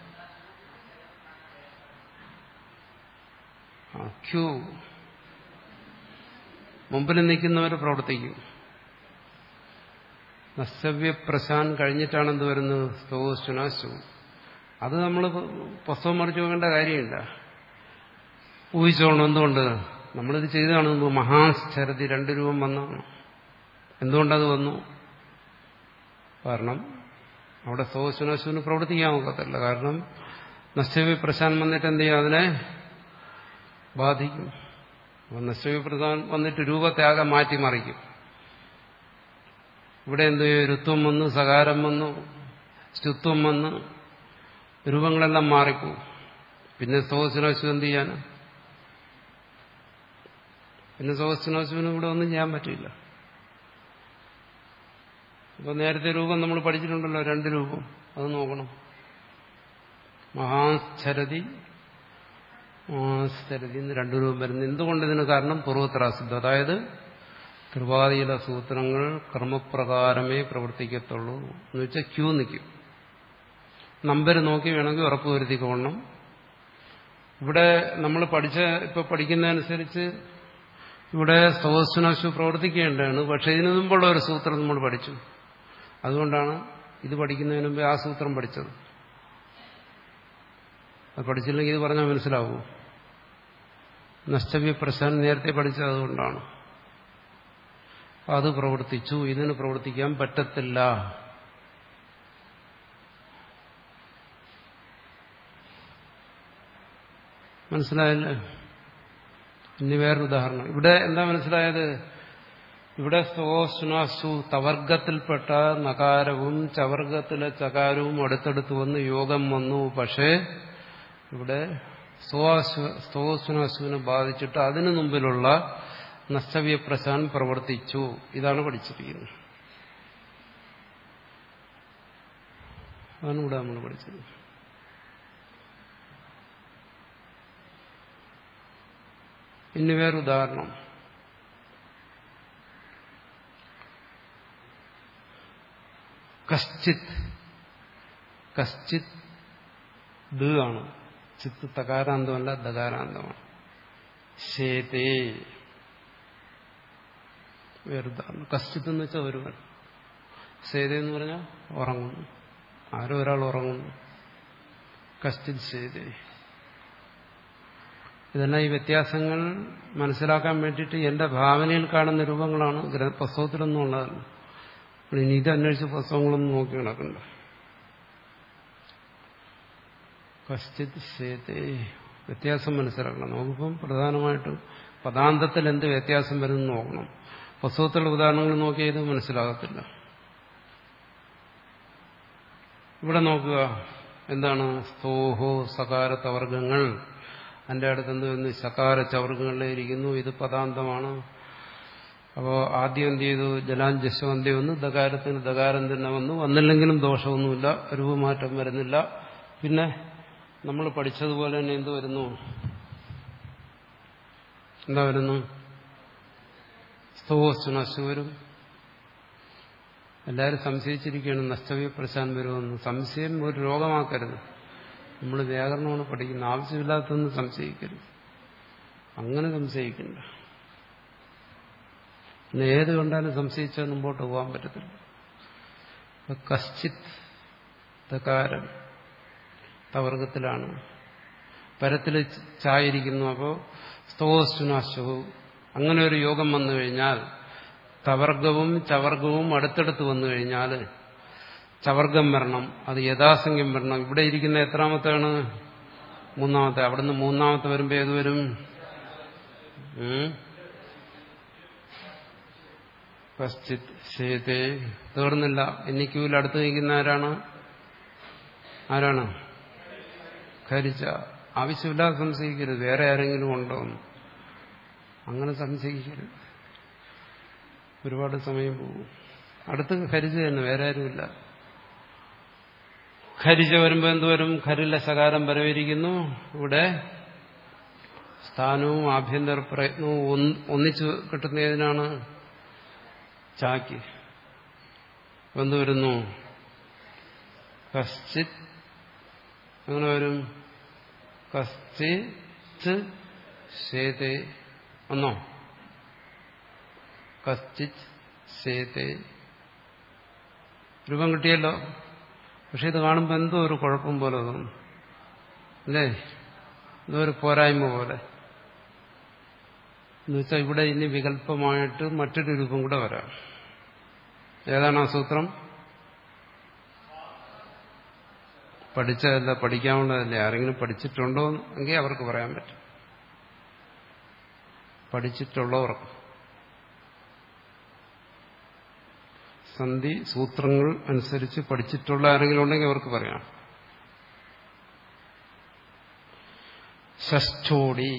ആ, ക്യൂ മുമ്പിൽ നിൽക്കുന്നവർ പ്രവർത്തിക്കും നസ്തവ്യപ്രശാൻ കഴിഞ്ഞിട്ടാണ് എന്ത് വരുന്നത് സ്തോശുനാശു അത് നമ്മൾ പുസ്തകം മറിച്ച് നോക്കേണ്ട കാര്യമില്ല ഊഹിച്ചോണം എന്തുകൊണ്ട് നമ്മളിത് ചെയ്തതാണ് മുമ്പ് മഹാശ്ചരതി രണ്ട് രൂപം വന്നാണ് എന്തുകൊണ്ടത് വന്നു കാരണം അവിടെ സ്തോശുനാശുവിന് പ്രവർത്തിക്കാൻ ഒക്കത്തില്ല കാരണം നസ്തവ്യപ്രശാൻ വന്നിട്ട് എന്ത് ചെയ്യും അതിനെ ബാധിക്കും അപ്പോൾ നശ്വപ്രധാൻ വന്നിട്ട് രൂപത്യാഗ മാറ്റിമറിക്കും ഇവിടെ എന്ത് രുത്വം വന്നു സകാരം വന്നു സ്തുത്വം വന്ന് രൂപങ്ങളെല്ലാം മാറിപ്പോവും പിന്നെ സോസിനാശു എന്ത് ചെയ്യാൻ പിന്നെ സോസിനാശുവിന് ഇവിടെ ഒന്നും ചെയ്യാൻ പറ്റില്ല ഇപ്പൊ നേരത്തെ രൂപം നമ്മൾ പഠിച്ചിട്ടുണ്ടല്ലോ രണ്ട് രൂപം അത് നോക്കണം മഹാചരതി സ്ഥലത്തിൽ നിന്ന് രണ്ടു രൂപം വരുന്നു എന്തുകൊണ്ട് ഇതിന് കാരണം പൂർവ്വത്രാസിദ്ധ അതായത് കൃപാതീല സൂത്രങ്ങൾ കർമ്മപ്രകാരമേ പ്രവർത്തിക്കത്തുള്ളൂ എന്ന് വെച്ചാൽ ക്യൂ നിൽക്കും നമ്പർ നോക്കി വേണമെങ്കിൽ ഉറപ്പ് വരുത്തിക്കൊള്ളണം ഇവിടെ നമ്മൾ പഠിച്ച ഇപ്പൊ പഠിക്കുന്നതനുസരിച്ച് ഇവിടെ സ്തോസ്വനാശു പ്രവർത്തിക്കേണ്ടതാണ് പക്ഷെ ഇതിനു മുമ്പുള്ള ഒരു സൂത്രം നമ്മൾ പഠിച്ചു അതുകൊണ്ടാണ് ഇത് പഠിക്കുന്നതിന് മുമ്പ് ആ സൂത്രം പഠിച്ചത് അത് പഠിച്ചില്ലെങ്കിൽ ഇത് പറഞ്ഞാൽ മനസ്സിലാവൂ നഷ്ടവ്യ പ്രശ്നം നേരത്തെ പഠിച്ചത് അതുകൊണ്ടാണ് അത് പ്രവർത്തിച്ചു ഇതിന് പ്രവർത്തിക്കാൻ പറ്റത്തില്ല മനസ്സിലായല്ലേ ഇനി വേറൊരു ഉദാഹരണം ഇവിടെ എന്താ മനസ്സിലായത് ഇവിടെ സ്തോസ്നാസു തവർഗത്തിൽപ്പെട്ട നകാരവും ചവർഗത്തിലെ ചകാരവും അടുത്തടുത്ത് വന്ന് യോഗം വന്നു പക്ഷേ ഇവിടെ സ്തോസ്നാസുവിനെ ബാധിച്ചിട്ട് അതിനു മുമ്പിലുള്ള നഷ്ടവ്യപ്രശാൻ പ്രവർത്തിച്ചു ഇതാണ് പഠിച്ചിരിക്കുന്നത് അതാണ് ഇവിടെ നമ്മൾ പഠിച്ചത് ഇനി വേറൊരുദാഹരണം കശ്ചിത് കശ്ചിത് ദ് ആണ് ചിത്ത് തകാരാന്തമല്ല ദകാരാന്തമാണ് ശേതേ വേറുദാഹരണം കശ്ചിത്ത് എന്ന് വെച്ചാൽ ഒരുവൻ സേത എന്ന് പറഞ്ഞാൽ ഉറങ്ങുന്നു ആരോ ഒരാൾ ഉറങ്ങുന്നു കശ്ചിത് സേതേ ഇതെല്ലാം ഈ വ്യത്യാസങ്ങൾ മനസ്സിലാക്കാൻ വേണ്ടിയിട്ട് എന്റെ ഭാവനയിൽ കാണുന്ന രൂപങ്ങളാണ് പുസ്തകത്തിലൊന്നും ഉള്ളതല്ല ഇനി ഇത് അന്വേഷിച്ച് പുസ്തകങ്ങളൊന്നും നോക്കി കിടക്കണ്ട കശ്ചിത് ശേതേ വ്യത്യാസം മനസ്സിലാക്കണം നമുക്കിപ്പം പ്രധാനമായിട്ടും പദാന്തത്തിൽ എന്ത് വ്യത്യാസം വരുന്നു നോക്കണം പുസ്തകത്തിലുള്ള ഉദാഹരണങ്ങൾ നോക്കിയാൽ ഇത് മനസ്സിലാകത്തില്ല ഇവിടെ നോക്കുക എന്താണ് സ്തോഹോ സകാരത്തവർഗങ്ങൾ എൻ്റെ അടുത്ത് എന്ത് വരുന്നു ശകാര ചവർഗങ്ങളിലേ ഇരിക്കുന്നു ഇത് പദാന്തമാണ് അപ്പോൾ ആദ്യം എന്ത് ചെയ്തു ജലാഞ്ജസ്വം അന്ത്യം വന്നു ദകാരത്തിന് ദകാരം തന്നെ വന്നു വന്നില്ലെങ്കിലും ദോഷമൊന്നുമില്ല രൂപമാറ്റം വരുന്നില്ല പിന്നെ നമ്മൾ പഠിച്ചതുപോലെ തന്നെ എന്ത് വരുന്നു എന്താ വരുന്നു സ്തോസ് നശു വരും എല്ലാവരും സംശയിച്ചിരിക്കുകയാണ് നഷ്ടവ്യ പ്രശാൻ വരുമെന്ന് സംശയം ഒരു രോഗമാക്കരുത് നമ്മൾ വ്യാകരണമാണ് പഠിക്കുന്നത് ആവശ്യമില്ലാത്തൊന്നും സംശയിക്കരുത് അങ്ങനെ സംശയിക്കണ്ട പിന്നെ ഏത് കണ്ടാലും സംശയിച്ചാൽ മുമ്പോട്ട് പോകാൻ പറ്റത്തില്ല കശ്ചിത് തകാരം തവർഗത്തിലാണ് പരത്തിൽ ചായിരിക്കുന്നു അപ്പോൾ സ്തോസ്റ്റുനാശവും അങ്ങനെ ഒരു യോഗം വന്നു കഴിഞ്ഞാൽ തവർഗവും ചവർഗവും അടുത്തടുത്ത് വന്നു കഴിഞ്ഞാൽ ചവർഗം വരണം അത് യഥാസംഖ്യം വരണം ഇവിടെ ഇരിക്കുന്ന എത്രാമത്തെയാണ് മൂന്നാമത്തെ അവിടുന്ന് മൂന്നാമത്തെ വരുമ്പോൾ ഏത് വരും കശ്ചിത് ശേതേ തീർന്നില്ല എനിക്കൂല അടുത്ത് നിൽക്കുന്ന ആരാണ് ആരാണ് ഖരിച്ച ആവശ്യമില്ലാതെ സംശയിക്കരുത് വേറെ ആരെങ്കിലും ഉണ്ടോ അങ്ങനെ സംശയിക്കരുത് ഒരുപാട് സമയം പോകും അടുത്ത് ഖരിജ തന്നെ വേറെ ആരുമില്ല ഖരിജ വരുമ്പോൾ എന്തുവരും ഖരില ശകാരം വരവിരിക്കുന്നു ഇവിടെ സ്ഥാനവും ആഭ്യന്തര പ്രയത്നവും ഒന്നിച്ചു കിട്ടുന്ന ഏതിനാണ് ചാക്കി എന്തുവരുന്നു കശ്ചിത് അങ്ങനെ വരും കശ്ചിത് ശേതേ ഒന്നോ കശ്ചിത് ശേതേ രൂപം കിട്ടിയല്ലോ പക്ഷെ ഇത് കാണുമ്പോൾ എന്തോ ഒരു കുഴപ്പം പോലെ തോന്നും അല്ലേ എന്തോ ഒരു പോരായ്മ പോലെ എന്നുവെച്ചാൽ ഇവിടെ ഇനി വികല്പമായിട്ട് മറ്റൊരു രൂപം കൂടെ വരാം ഏതാണ് ആ സൂത്രം പഠിച്ചതല്ല പഠിക്കാവുന്നതല്ലേ ആരെങ്കിലും പഠിച്ചിട്ടുണ്ടോ എങ്കിൽ അവർക്ക് പറയാൻ പറ്റും പഠിച്ചിട്ടുള്ളവർക്ക് സന്ധി സൂത്രങ്ങൾ അനുസരിച്ച് പഠിച്ചിട്ടുള്ള ആരെങ്കിലും ഉണ്ടെങ്കിൽ അവർക്ക് പറയാം ഷഷ്ഠോടി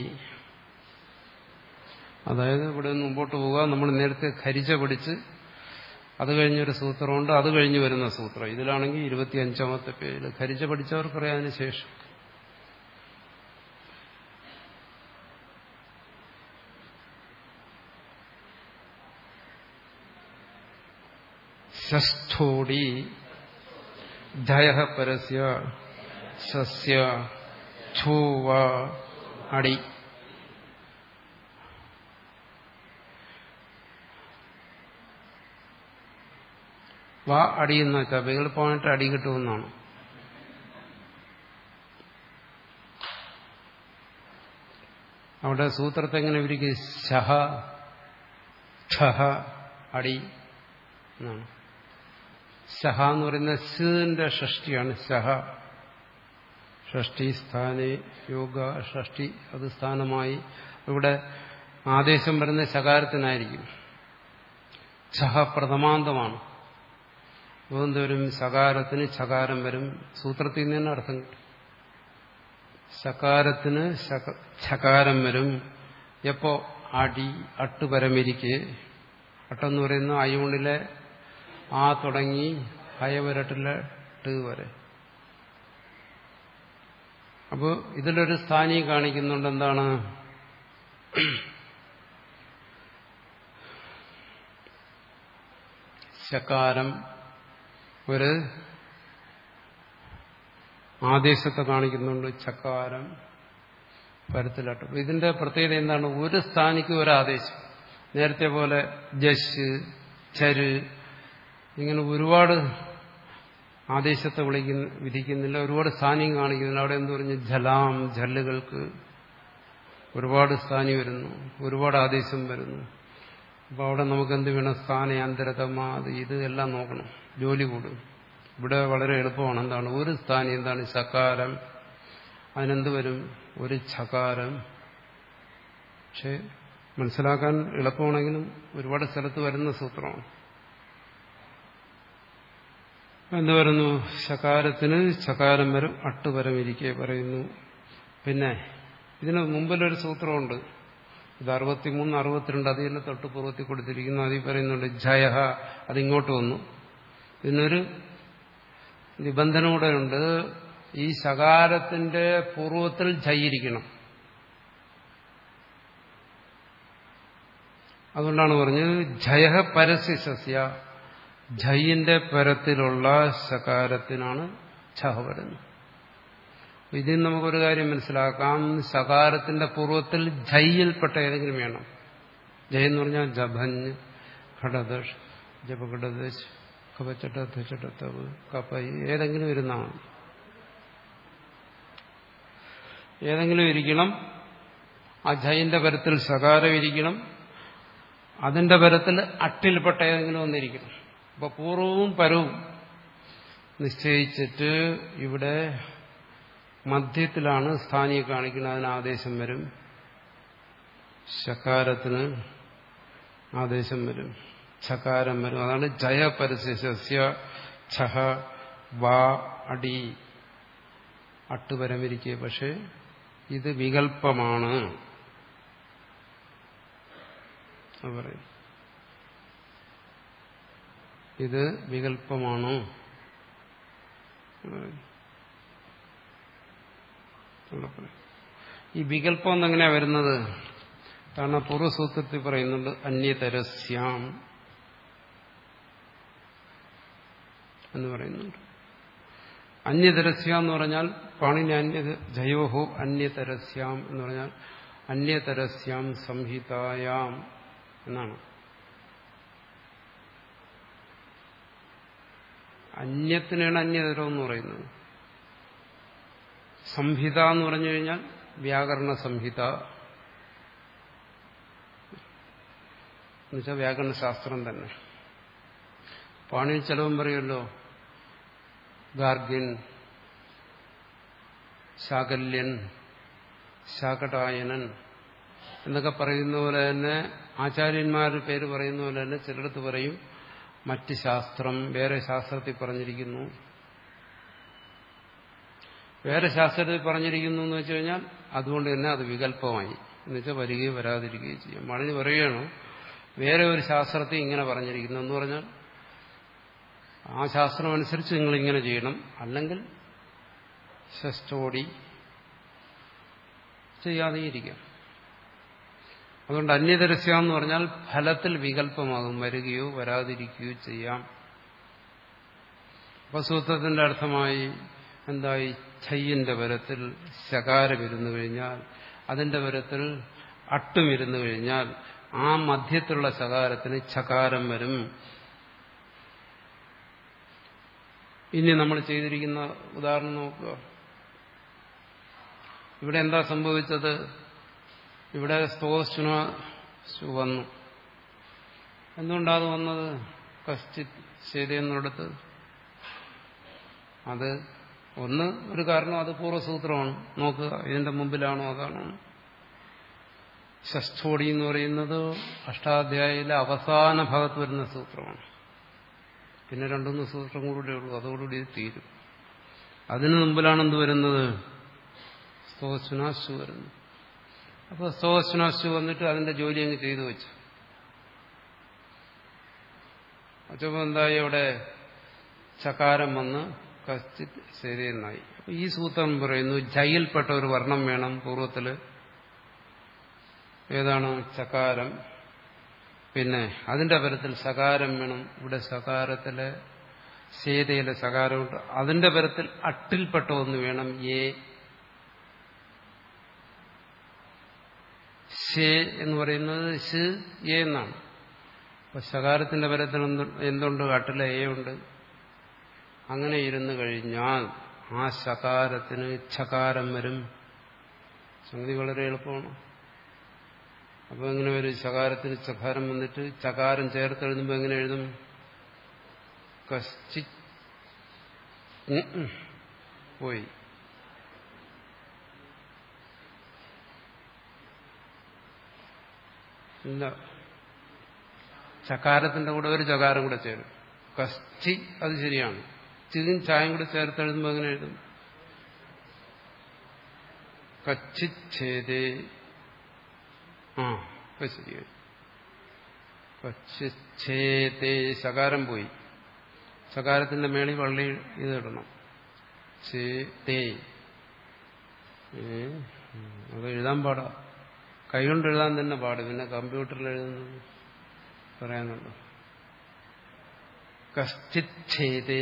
അതായത് ഇവിടെ നിന്ന് മുമ്പോട്ട് പോവുക നമ്മൾ നേരത്തെ ഖരിച്ച പഠിച്ച് അത് കഴിഞ്ഞൊരു സൂത്രമുണ്ട് അത് കഴിഞ്ഞ് വരുന്ന സൂത്രം ഇതിലാണെങ്കിൽ ഇരുപത്തിയഞ്ചാമത്തെ പേജിൽ ഖരിച്ച പഠിച്ചവർക്കറിയാം അതിന് ശേഷം ഷഷ്ഠോടി ധയ പരസ്യ സസ്യ ഛൂവ അടി വാ അടി എന്ന് വെച്ചാൽ വികല്പമായിട്ട് അടി കിട്ടുമെന്നാണ് അവിടെ സൂത്രത്തെ എങ്ങനെ ഇവർക്ക് ശഹ ഠഹ അടി എന്നാണ് ശഹ എന്ന് പറയുന്ന സിന്റെ ഷഷ്ടിയാണ് ശഹ ഷഷ്ടി സ്ഥാനെ യോഗ ഷഷ്ടി അത് സ്ഥാനമായി ഇവിടെ ആദേശം വരുന്ന ശകാരത്തിനായിരിക്കും ഛഹ പ്രഥമാന്തമാണ് വരും ശകാരത്തിന് ശകാരം വരും സൂത്രത്തിൽ നിന്ന് തന്നെ അർത്ഥം കിട്ടും ശകാരത്തിന് ശകാരം വരും എപ്പോ അടി അട്ടുപരമിരിക്കെ അട്ടെന്ന് പറയുന്ന അയൂണിലെ ആ തുടങ്ങി ഹയവരട്ടിലെ ട് വരെ അപ്പോൾ ഇതിലൊരു സ്ഥാനി കാണിക്കുന്നുണ്ട് എന്താണ് ശകാരം ഒരു ആദേശത്തെ കാണിക്കുന്നുണ്ട് ചക്കാരം പരത്തിലാട്ടം ഇതിന്റെ പ്രത്യേകത എന്താണ് ഒരു സ്ഥാനിക്ക് ഒരു ആദേശം നേരത്തെ പോലെ ജഷ് ചര് ഇങ്ങനെ ഒരുപാട് ആദേശത്തെ വിളിക്കുന്ന വിധിക്കുന്നില്ല ഒരുപാട് സ്ഥാനിയും കാണിക്കുന്നില്ല അവിടെ എന്ത് പറഞ്ഞു ജലാം ജല്ലുകൾക്ക് ഒരുപാട് സ്ഥാനി വരുന്നു ഒരുപാട് ആദേശം വരുന്നു അപ്പോൾ അവിടെ നമുക്ക് എന്ത് വേണം സ്ഥാനയാന്തരതമ അത് ഇത് എല്ലാം നോക്കണം ജോലി കൂടും ഇവിടെ വളരെ എളുപ്പമാണ് എന്താണ് ഒരു സ്ഥാനി എന്താണ് ശകാരം അതിനെന്ത് വരും ഒരു ഛകാരം പക്ഷെ മനസ്സിലാക്കാൻ എളുപ്പമാണെങ്കിലും ഒരുപാട് സ്ഥലത്ത് വരുന്ന സൂത്രമാണ് എന്ത് വരുന്നു ശകാരത്തിന് ശകാരം വരും അട്ടുപരം ഇരിക്കെ പറയുന്നു പിന്നെ ഇതിന് മുമ്പിലൊരു സൂത്രമുണ്ട് ഇത് അറുപത്തിമൂന്ന് അറുപത്തിരണ്ട് അതിൽ തൊട്ട് പൂർവ്വത്തിൽ കൊടുത്തിരിക്കുന്നു അതിൽ പറയുന്നുണ്ട് ജയഹ അതിങ്ങോട്ട് വന്നു ഇതിനൊരു നിബന്ധന കൂടെ ഉണ്ട് ഈ ശകാരത്തിന്റെ പൂർവ്വത്തിൽ ജയിരിക്കണം അതുകൊണ്ടാണ് പറഞ്ഞത് ജയഹ പരസ്യ സസ്യ ജയിന്റെ പരത്തിലുള്ള ശകാരത്തിനാണ് ഛഹ വരുന്നത് ഇതിൽ നമുക്കൊരു കാര്യം മനസ്സിലാക്കാം ശകാരത്തിന്റെ പൂർവ്വത്തിൽ ജയിൽപ്പെട്ട ഏതെങ്കിലും വേണം ജയ് എന്ന് പറഞ്ഞാൽ ജഭഞ്ഞ് ഘടദഷ് ജപഘടദശ് കപച്ചട്ടത്തവ് കപ്പയി ഏതെങ്കിലും ഇരുന്നാൽ ഏതെങ്കിലും ഇരിക്കണം ആ ജയിന്റെ പരത്തിൽ ശകാരം ഇരിക്കണം അതിന്റെ പരത്തിൽ അട്ടിൽപ്പെട്ട ഏതെങ്കിലും ഒന്നിരിക്കണം അപ്പൊ പൂർവവും പരവും നിശ്ചയിച്ചിട്ട് ഇവിടെ മധ്യത്തിലാണ് സ്ഥാനിയെ കാണിക്കുന്നത് അതിന് ആദേശം വരും ശകാരത്തിന് ആദേശം വരും ഛകാരം വരും അതാണ് ജയ പരസ്യ ഛഹ വാ അടി അട്ടുപരമിരിക്കെ പക്ഷെ ഇത് വികല്പമാണ് പറയും ഇത് വികല്പമാണോ ഈ വികല്പം എന്നെങ്ങനെയാ വരുന്നത് കാരണം പൂർവ്വസൂത്രത്തിൽ പറയുന്നുണ്ട് അന്യതരസ്യാം എന്ന് പറയുന്നുണ്ട് അന്യതരസ്യാം എന്ന് പറഞ്ഞാൽ പാണിനി അന്യ ജയോഹോ അന്യതരസ്യാം എന്ന് പറഞ്ഞാൽ അന്യതരസ്യാം സംഹിതായാം എന്നാണ് അന്യത്തിനാണ് അന്യതരം എന്ന് പറയുന്നത് സംഹിത എന്ന് പറഞ്ഞു കഴിഞ്ഞാൽ വ്യാകരണ സംഹിത എന്നുവെച്ചാൽ വ്യാകരണ ശാസ്ത്രം തന്നെ പാണിയിൽ ചെലവും പറയുമല്ലോ ഗാർഗ്യൻ ശാകല്യൻ ശാകടായനൻ എന്നൊക്കെ പറയുന്ന പോലെ തന്നെ ആചാര്യന്മാരുടെ പേര് പറയുന്ന പോലെ തന്നെ ചിലടത്ത് പറയും മറ്റ് ശാസ്ത്രം വേറെ ശാസ്ത്രത്തിൽ പറഞ്ഞിരിക്കുന്നു വേറെ ശാസ്ത്രത്തിൽ പറഞ്ഞിരിക്കുന്നു എന്ന് വെച്ച് കഴിഞ്ഞാൽ അതുകൊണ്ട് തന്നെ അത് വികല്പമായി എന്നുവെച്ചാൽ വരികയോ വരാതിരിക്കുകയോ ചെയ്യും മണിന് പറയുകയാണോ വേറെ ഒരു ശാസ്ത്രത്തിൽ ഇങ്ങനെ പറഞ്ഞിരിക്കുന്നു എന്ന് പറഞ്ഞാൽ ആ ശാസ്ത്രം അനുസരിച്ച് നിങ്ങൾ ഇങ്ങനെ ചെയ്യണം അല്ലെങ്കിൽ ഷസ്റ്റോടി ചെയ്യാതെ ഇരിക്കാം അതുകൊണ്ട് അന്യദരസ്യ എന്ന് പറഞ്ഞാൽ ഫലത്തിൽ വികല്പമാകും വരികയോ വരാതിരിക്കുകയോ ചെയ്യാം അപ്പൊ സൂത്രത്തിന്റെ അർത്ഥമായി എന്തായി ഛയ്യന്റെ പരത്തിൽ ശകാരം ഇരുന്നു കഴിഞ്ഞാൽ അതിന്റെ പരത്തിൽ അട്ടും ഇരുന്നു കഴിഞ്ഞാൽ ആ മധ്യത്തിലുള്ള ശകാരത്തിന് ചകാരം വരും ഇനി നമ്മൾ ചെയ്തിരിക്കുന്ന ഉദാഹരണം നോക്കുക ഇവിടെ എന്താ സംഭവിച്ചത് ഇവിടെ സ്തോസ്ന വന്നു എന്തുകൊണ്ടാണ് വന്നത് കശ്ചിത് ശരിയെന്നിടത്ത് അത് ഒന്ന് ഒരു കാരണം അത് പൂർവ്വസൂത്രമാണ് നോക്കുക ഇതിന്റെ മുമ്പിലാണോ അതാണോ ഷഷ്ഠോടി എന്ന് പറയുന്നത് അഷ്ടാധ്യായിലെ അവസാന ഭാഗത്ത് വരുന്ന സൂത്രമാണ് പിന്നെ രണ്ടുമൂന്ന് സൂത്രം കൂടെ ഉള്ളൂ അതോടുകൂടി ഇത് തീരും അതിനു മുമ്പിലാണ് എന്ത് വരുന്നത് സ്തോസ്നാശു വരുന്നത് അപ്പോൾ സ്തോസ്നാശു വന്നിട്ട് അതിന്റെ ജോലി അങ്ങ് ചെയ്തു വെച്ചു അച്ചപ്പോൾ എന്തായി അവിടെ ചകാരം വന്ന് കശ്ചിത് ശരിയെന്നായി അപ്പൊ ഈ സൂത്രം പറയുന്നു ജയിൽപ്പെട്ട ഒരു വർണ്ണം വേണം പൂർവ്വത്തില് ഏതാണ് ചകാരം പിന്നെ അതിന്റെ പരത്തിൽ സകാരം വേണം ഇവിടെ സകാരത്തിലെ സേതയിലെ സകാരമുണ്ട് അതിന്റെ പരത്തിൽ അട്ടിൽപ്പെട്ട ഒന്ന് വേണം ഏ ഷേ എന്ന് പറയുന്നത് ഷ് എ എന്നാണ് അപ്പൊ ശകാരത്തിന്റെ പരത്തിൽ എന്തുണ്ട് അട്ടിലെ എ ഉണ്ട് അങ്ങനെ ഇരുന്നു കഴിഞ്ഞാൽ ആ ശകാരത്തിന് ഛകാരം വരും സംഗതി വളരെ എളുപ്പമാണ് അപ്പൊ എങ്ങനെ വരും ശകാരത്തിന് ചകാരം വന്നിട്ട് ചകാരം ചേർത്ത് എഴുതുമ്പോൾ എങ്ങനെ എഴുതും കശ്ചി പോയി ഇല്ല ചകാരത്തിന്റെ കൂടെ ഒരു ചകാരം കൂടെ ചേരും കശ്ചി അത് ശരിയാണ് ചിതും ചായം കൂടെ ചേർത്ത് എഴുതുമ്പോൾ എങ്ങനെ എഴുതും കച്ചിച്ഛേദേ ആ ഇപ്പൊ ശരിയായി കച്ചിച്ഛേദേ ശകാരം പോയി ശകാരത്തിന്റെ മേളിൽ വള്ളി ഇത് ഇടണം ചേതേ അത് എഴുതാൻ പാടാ കൈകൊണ്ട് എഴുതാൻ തന്നെ പാട് പിന്നെ കമ്പ്യൂട്ടറിൽ എഴുതുന്നത് പറയാനുള്ളൂ കശ്ചിച്ഛേദേ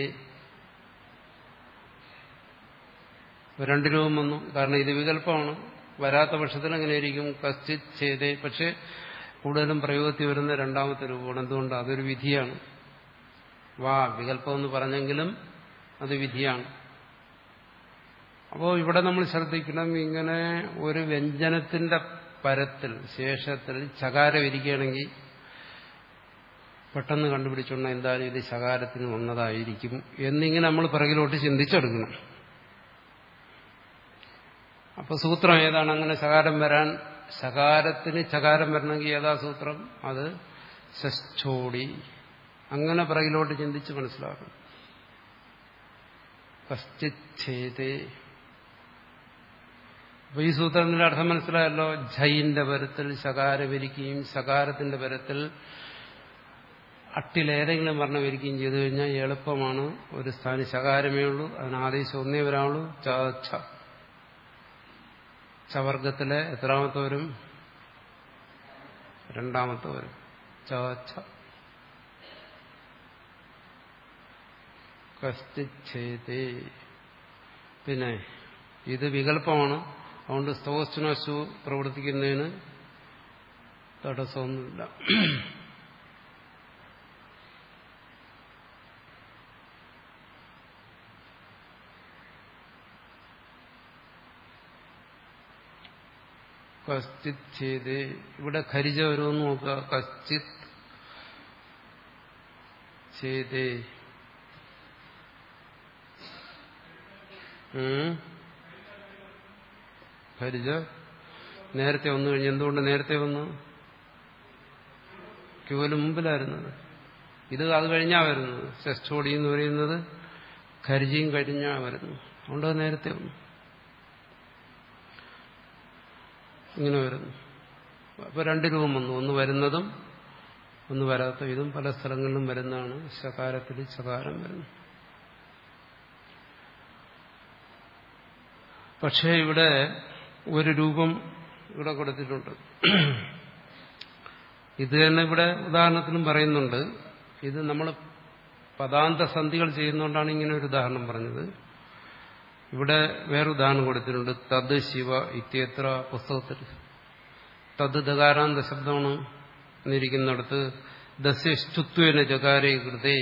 രണ്ട് രൂപം വന്നു കാരണം ഇത് വികല്പമാണ് വരാത്ത പക്ഷത്തിൽ എങ്ങനെയായിരിക്കും കശ്ചിത് ചെയ്തേ പക്ഷെ കൂടുതലും പ്രയോഗത്തിൽ വരുന്ന രണ്ടാമത്തെ രൂപമാണ് എന്തുകൊണ്ട് അതൊരു വിധിയാണ് വാ വികല്പം എന്ന് പറഞ്ഞെങ്കിലും അത് വിധിയാണ് അപ്പോൾ ഇവിടെ നമ്മൾ ശ്രദ്ധിക്കണം ഇങ്ങനെ ഒരു വ്യഞ്ജനത്തിന്റെ പരത്തിൽ ശേഷത്തിൽ ചകാരം ഇരിക്കുകയാണെങ്കിൽ പെട്ടെന്ന് കണ്ടുപിടിച്ചോണ്ട് എന്തായാലും ഇത് ശകാരത്തിന് വന്നതായിരിക്കും എന്നിങ്ങനെ നമ്മൾ പിറകിലോട്ട് ചിന്തിച്ചെടുക്കണം അപ്പൊ സൂത്രം ഏതാണ് അങ്ങനെ ശകാരം വരാൻ ശകാരത്തിന് ചകാരം വരണമെങ്കിൽ ഏതാ സൂത്രം അത് ശശ്ചോടി അങ്ങനെ പിറകിലോട്ട് ചിന്തിച്ച് മനസ്സിലാക്കണം കശ്ചിച്ഛേദേ അപ്പൊ ഈ സൂത്രത്തിന്റെ അർത്ഥം മനസ്സിലായല്ലോ ജയിന്റെ പരത്തിൽ ശകാരം ഇരിക്കുകയും ശകാരത്തിന്റെ പരത്തിൽ അട്ടിലേതെങ്കിലും വർണ്ണം ഇരിക്കുകയും ചെയ്തു കഴിഞ്ഞാൽ എളുപ്പമാണ് ഒരു സ്ഥാനി ശകാരമേ ഉള്ളൂ അതിന് ആദേശം ഒന്നേ വരാനുള്ളൂ ച ചവർഗത്തിലെ എത്രാമത്തെ വരും രണ്ടാമത്തെ വരും ച കസ്തിച്ഛേദേ പിന്നെ ഇത് വികല്പമാണ് അതുകൊണ്ട് സ്തോസ്റ്റുനശു പ്രവർത്തിക്കുന്നതിന് തടസ്സമൊന്നുമില്ല കശ്ചിത് ചെയ്ത് ഇവിടെ ഖരിജ വരുമെന്ന് നോക്കുക കശ്ചിത് ചെയ്തേ ഖരിജ നേരത്തെ വന്നു കഴിഞ്ഞ് എന്തുകൊണ്ട് നേരത്തെ വന്നു ക്യൂവിന് മുമ്പിലായിരുന്നത് ഇത് അത് കഴിഞ്ഞാ വരുന്നത് സെസ്റ്റോഡി എന്ന് പറയുന്നത് ഖരിജയും കഴിഞ്ഞാ വരുന്നു അതുകൊണ്ട് അത് നേരത്തെ വന്നു ഇങ്ങനെ വരുന്നു അപ്പൊ രണ്ട് രൂപം വന്നു ഒന്ന് വരുന്നതും ഒന്ന് വരാത്ത ഇതും പല സ്ഥലങ്ങളിലും വരുന്നതാണ് ശകാരത്തിൽ ശകാരം വരുന്നു പക്ഷേ ഇവിടെ ഒരു രൂപം ഇവിടെ കൊടുത്തിട്ടുണ്ട് ഇത് തന്നെ ഇവിടെ ഉദാഹരണത്തിനും പറയുന്നുണ്ട് ഇത് നമ്മൾ പദാന്ത സന്ധികൾ ചെയ്യുന്നതുകൊണ്ടാണ് ഇങ്ങനെ ഒരു ഉദാഹരണം പറഞ്ഞത് ഇവിടെ വേറെ ഉദാഹരണം കൊടുത്തിട്ടുണ്ട് തത് ശിവ ഇത്യത്ര പുസ്തകത്തിൽ തത് ദകാരാന്ത ശബ്ദമാണ് എന്നിരിക്കുന്നിടത്ത് ദസ്യസ്തുത്വേന ജകാരേ കൃതേ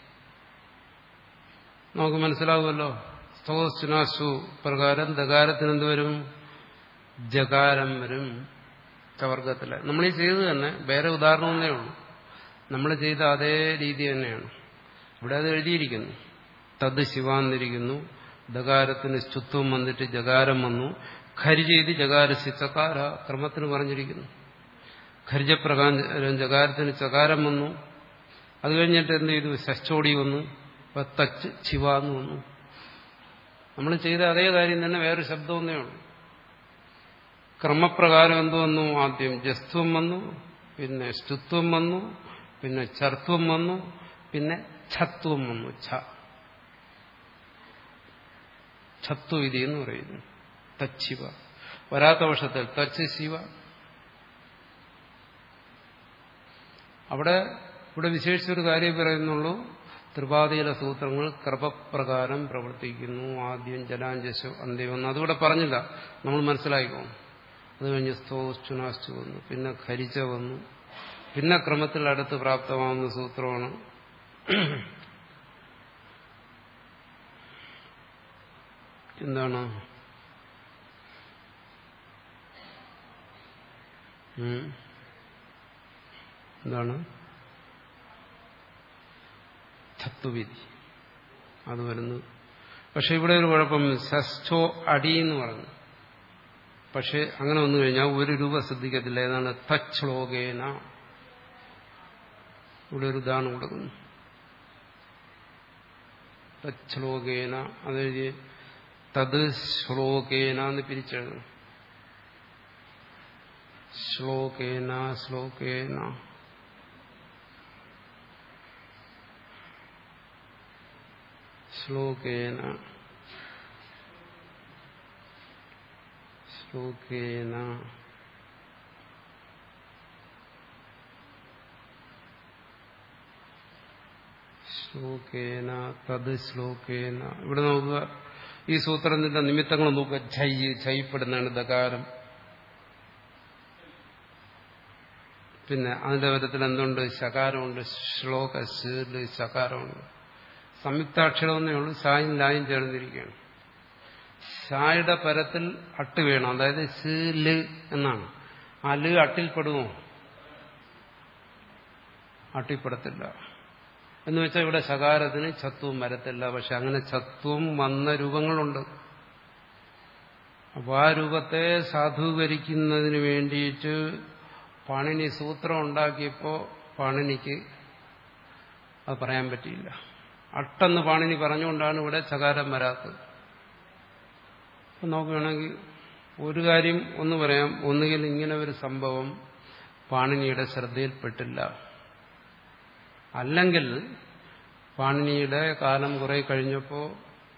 നമുക്ക് മനസ്സിലാവുമല്ലോ സ്തോസ്നാശു പ്രകാരം ദകാരത്തിന് എന്ത് വരും ജകാരം വരും ചവർഗത്തില് നമ്മൾ ഈ ചെയ്തത് തന്നെ വേറെ ഉദാഹരണം ഒന്നേ ഉള്ളൂ നമ്മൾ ചെയ്ത അതേ രീതി തന്നെയാണ് ഇവിടെ അത് എഴുതിയിരിക്കുന്നു തത് ശിവാന്നിരിക്കുന്നു ദകാരത്തിന് സ്തുത്വം വന്നിട്ട് ജകാരം വന്നു ഖരിജ ഇത് ജകാരസി ചകാര ക്രമത്തിന് പറഞ്ഞിരിക്കുന്നു ഖരിജപ്രകാരം ജകാരത്തിന് ചകാരം വന്നു അത് കഴിഞ്ഞിട്ട് എന്ത് ചെയ്തു ശശ്ചോടി വന്നു ഇപ്പൊ തച്ച് ശിവ എന്ന് വന്നു നമ്മൾ ചെയ്ത അതേ കാര്യം തന്നെ വേറെ ശബ്ദമൊന്നേ ഉള്ളൂ ക്രമപ്രകാരം എന്ത് വന്നു ആദ്യം ജസ്ത്വം വന്നു പിന്നെ സ്തുത്വം വന്നു പിന്നെ ചർത്തുവം വന്നു പിന്നെ ഛത്വം വന്നു ഛ ഛത്വവിധി എന്ന് പറയുന്നു തച്ചിവ വരാത്ത വർഷത്തിൽ തച്ച് ശിവ അവിടെ ഇവിടെ വിശേഷിച്ചൊരു കാര്യം പറയുന്നുള്ളൂ ത്രിപാതിയിലെ സൂത്രങ്ങൾ ക്രമപ്രകാരം പ്രവർത്തിക്കുന്നു ആദ്യം ജലാഞ്ജശോ അന്ത്യം അതുകൂടെ പറഞ്ഞില്ല നമ്മൾ മനസ്സിലാക്കിക്കോണം അത് കഴിഞ്ഞ് സ്തോസ്റ്റുനാസ്റ്റു വന്നു പിന്നെ ഖരിച്ച വന്നു പിന്നെ ക്രമത്തിൽ അടുത്ത് പ്രാപ്തമാകുന്ന സൂത്രമാണ് എന്താണ് എന്താണ് തത്വവിധി അത് വരുന്നു പക്ഷെ ഇവിടെ ഒരു കുഴപ്പം ഷസ്റ്റോ അടി എന്ന് പറഞ്ഞു പക്ഷെ അങ്ങനെ വന്നു കഴിഞ്ഞാൽ ഒരു രൂപ ശ്രദ്ധിക്കത്തില്ല ഏതാണ് തച്ഛ്ലോകേന ഇവിടെ ഒരു ഉദാഹരണം കൊടുക്കുന്നു തച്ഛ്ലോകേന അത് തത് ശ്ലോകേന എന്ന് പിരിച്ചെഴുതും ശ്ലോകേന ശ്ലോകേന ശ്ലോകേന ശ്ലോകേന ശ്ലോകേന തത് ശ്ലോകേന ഇവിടെ നോക്കുക ഈ സൂത്രത്തിന്റെ നിമിത്തങ്ങൾ നോക്കുക ഛൈ ഛൈപ്പെടുന്നതാണ് ദകാരം പിന്നെ അതിന്റെ വിധത്തിൽ എന്തുണ്ട് ശകാരമുണ്ട് ശ്ലോക ശീല് ശകാരമുണ്ട് സംയുക്താക്ഷരമെന്നേ ഉള്ളൂ ഷായും ലായും ചേർന്നിരിക്കുകയാണ് ഷായുടെ പരത്തിൽ അട്ട് വേണം അതായത് ശീല് എന്നാണ് ആ ല് അട്ടിൽപ്പെടുമോ അട്ടിപ്പെടത്തില്ല എന്ന് വെച്ചാൽ ഇവിടെ ശകാരത്തിന് ചത്വം വരത്തില്ല പക്ഷെ അങ്ങനെ ചത്വം വന്ന രൂപങ്ങളുണ്ട് അപ്പോൾ ആ രൂപത്തെ സാധൂകരിക്കുന്നതിന് വേണ്ടിയിട്ട് പാണിനി സൂത്രം ഉണ്ടാക്കിയപ്പോൾ പാണിനിക്ക് അത് പറയാൻ പറ്റിയില്ല അട്ടെന്ന് പാണിനി പറഞ്ഞുകൊണ്ടാണ് ഇവിടെ ചകാരം വരാത്തത് അപ്പം നോക്കുകയാണെങ്കിൽ ഒരു കാര്യം ഒന്ന് പറയാം ഒന്നുകിൽ ഇങ്ങനെ ഒരു സംഭവം പാണിനിയുടെ ശ്രദ്ധയിൽപ്പെട്ടില്ല അല്ലെങ്കിൽ പാണിനിയുടെ കാലം കുറെ കഴിഞ്ഞപ്പോൾ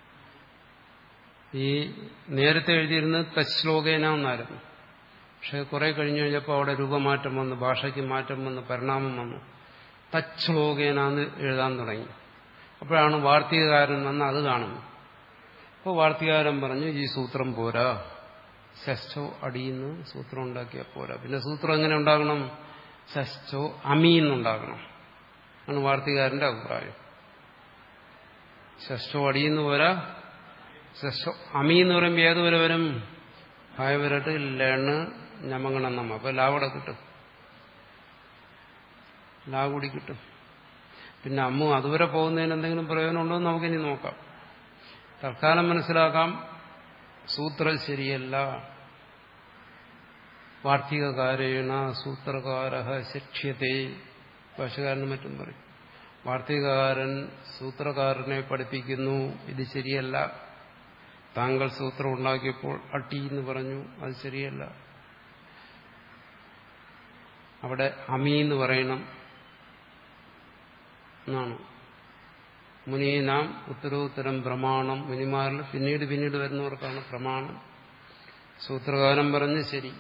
ഈ നേരത്തെ എഴുതിയിരുന്നത് തശ്ലോകേന എന്നായിരുന്നു പക്ഷെ കുറെ കഴിഞ്ഞു കഴിഞ്ഞപ്പോൾ അവിടെ രൂപമാറ്റം വന്നു ഭാഷയ്ക്ക് മാറ്റം വന്നു പരിണാമം വന്നു തച്ഛ്ലോകേനാന്ന് എഴുതാൻ തുടങ്ങി അപ്പോഴാണ് വാർത്തികകാരൻ വന്ന് അത് കാണുന്നു അപ്പോൾ വാർത്തികാരൻ പറഞ്ഞു ഈ സൂത്രം പോരാ ശശ്ചോ അടിയുന്ന് സൂത്രം ഉണ്ടാക്കിയാൽ പോരാ പിന്നെ സൂത്രം എങ്ങനെ ഉണ്ടാകണം ശശ്ചോ അമീന്നുണ്ടാകണം ആണ് വാർത്തികാരന്റെ അഭിപ്രായം ശശ്ചോ അടിയുന്ന് പോരാ ശശ്ചോ അമി എന്ന് പറയുമ്പോൾ ഏതുവരെ വരും ഹായ വരട്ട് ലെണ് ഞമങ്ങണം നമ്മ അപ്പൊ ലാവടെ കിട്ടും ലാ കൂടി കിട്ടും പിന്നെ അമ്മു അതുവരെ പോകുന്നതിന് എന്തെങ്കിലും പ്രയോജനമുണ്ടോ എന്ന് നമുക്കിനി നോക്കാം തൽക്കാലം മനസ്സിലാക്കാം സൂത്രം ശരിയല്ല വാർത്തികകാരേണ സൂത്രകാര ശിക്ഷ്യത്തെ ഭാഷകാരനും മറ്റും പറയും വാർത്തികകാരൻ സൂത്രകാരനെ പഠിപ്പിക്കുന്നു ഇത് ശരിയല്ല താങ്കൾ സൂത്രം ഉണ്ടാക്കിയപ്പോൾ അട്ടി എന്ന് പറഞ്ഞു അത് ശരിയല്ല അവിടെ അമി എന്ന് പറയണം എന്നാണ് മുനീനാം ഉത്തരോത്തരം പ്രമാണം മുനിമാരിൽ പിന്നീട് പിന്നീട് വരുന്നവർക്കാണ് പ്രമാണം സൂത്രകാരൻ പറഞ്ഞ് ശരി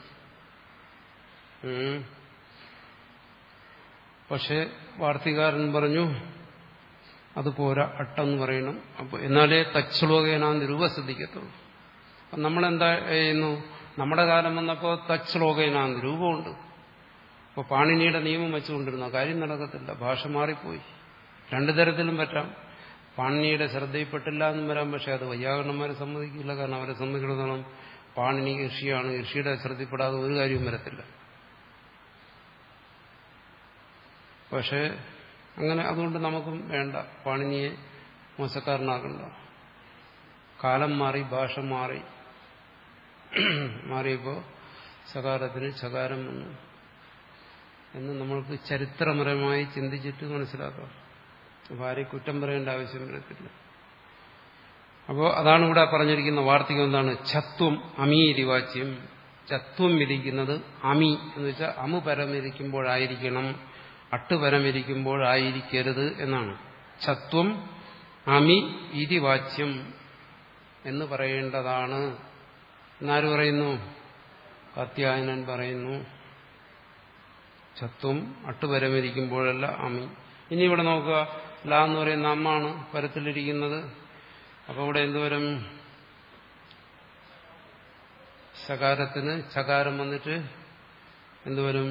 പക്ഷെ വാർത്തികാരൻ പറഞ്ഞു അത് പോരാ അട്ടെന്ന് പറയണം അപ്പൊ എന്നാലേ തച്ഛ്ലോകേനാന്ന് രൂപ ശ്രദ്ധിക്കത്തുള്ളൂ അപ്പം നമ്മളെന്താ ചെയ്യുന്നു നമ്മുടെ കാലം വന്നപ്പോൾ തച്ഛ്ലോകേനാന്ന് രൂപമുണ്ട് അപ്പോൾ പാണിനിയുടെ നിയമം വെച്ചുകൊണ്ടിരുന്ന കാര്യം നടക്കത്തില്ല ഭാഷ മാറിപ്പോയി രണ്ടു തരത്തിലും പറ്റാം പാണിനിയുടെ ശ്രദ്ധയിൽപ്പെട്ടില്ല എന്നും വരാം പക്ഷെ അത് വൈയാകരണന്മാരെ സമ്മതിക്കില്ല കാരണം അവരെ സംബന്ധിച്ചിടത്തോളം പാണിനി ഋഷിയാണ് ഋഷിയുടെ ശ്രദ്ധയിൽപ്പെടാതെ ഒരു കാര്യവും വരത്തില്ല പക്ഷേ അങ്ങനെ അതുകൊണ്ട് നമുക്കും വേണ്ട പാണിനിയെ മോശക്കാരനാകണ്ട കാലം മാറി ഭാഷ മാറി മാറിയപ്പോൾ സകാരത്തിന് ചകാരം വന്നു എന്ന് നമ്മൾക്ക് ചരിത്രപരമായി ചിന്തിച്ചിട്ട് മനസ്സിലാക്കാം അപ്പോൾ ആരെയും കുറ്റം പറയേണ്ട ആവശ്യം വരത്തില്ല അപ്പോൾ അതാണ് ഇവിടെ പറഞ്ഞിരിക്കുന്ന വാർത്തകം എന്താണ് ഛത്വം അമീരിവാച്യം ചത്വം വിധിക്കുന്നത് അമി എന്ന് വെച്ചാൽ അമു പരമിരിക്കുമ്പോഴായിരിക്കണം അട്ട് പരമിരിക്കുമ്പോഴായിരിക്കരുത് എന്നാണ് ഛത്വം അമി ഇതിവാച്യം എന്ന് പറയേണ്ടതാണ് എന്നാര് പറയുന്നു കാത്യായനൻ പറയുന്നു ചത്വം അട്ടുപരമിരിക്കുമ്പോഴല്ല അമി ഇനി ഇവിടെ നോക്കുക ല എന്ന് പറയുന്ന അമ്മാണ് പരത്തിലിരിക്കുന്നത് അപ്പോൾ ഇവിടെ എന്തുവരും ശകാരത്തിന് ചകാരം വന്നിട്ട് എന്തുവരും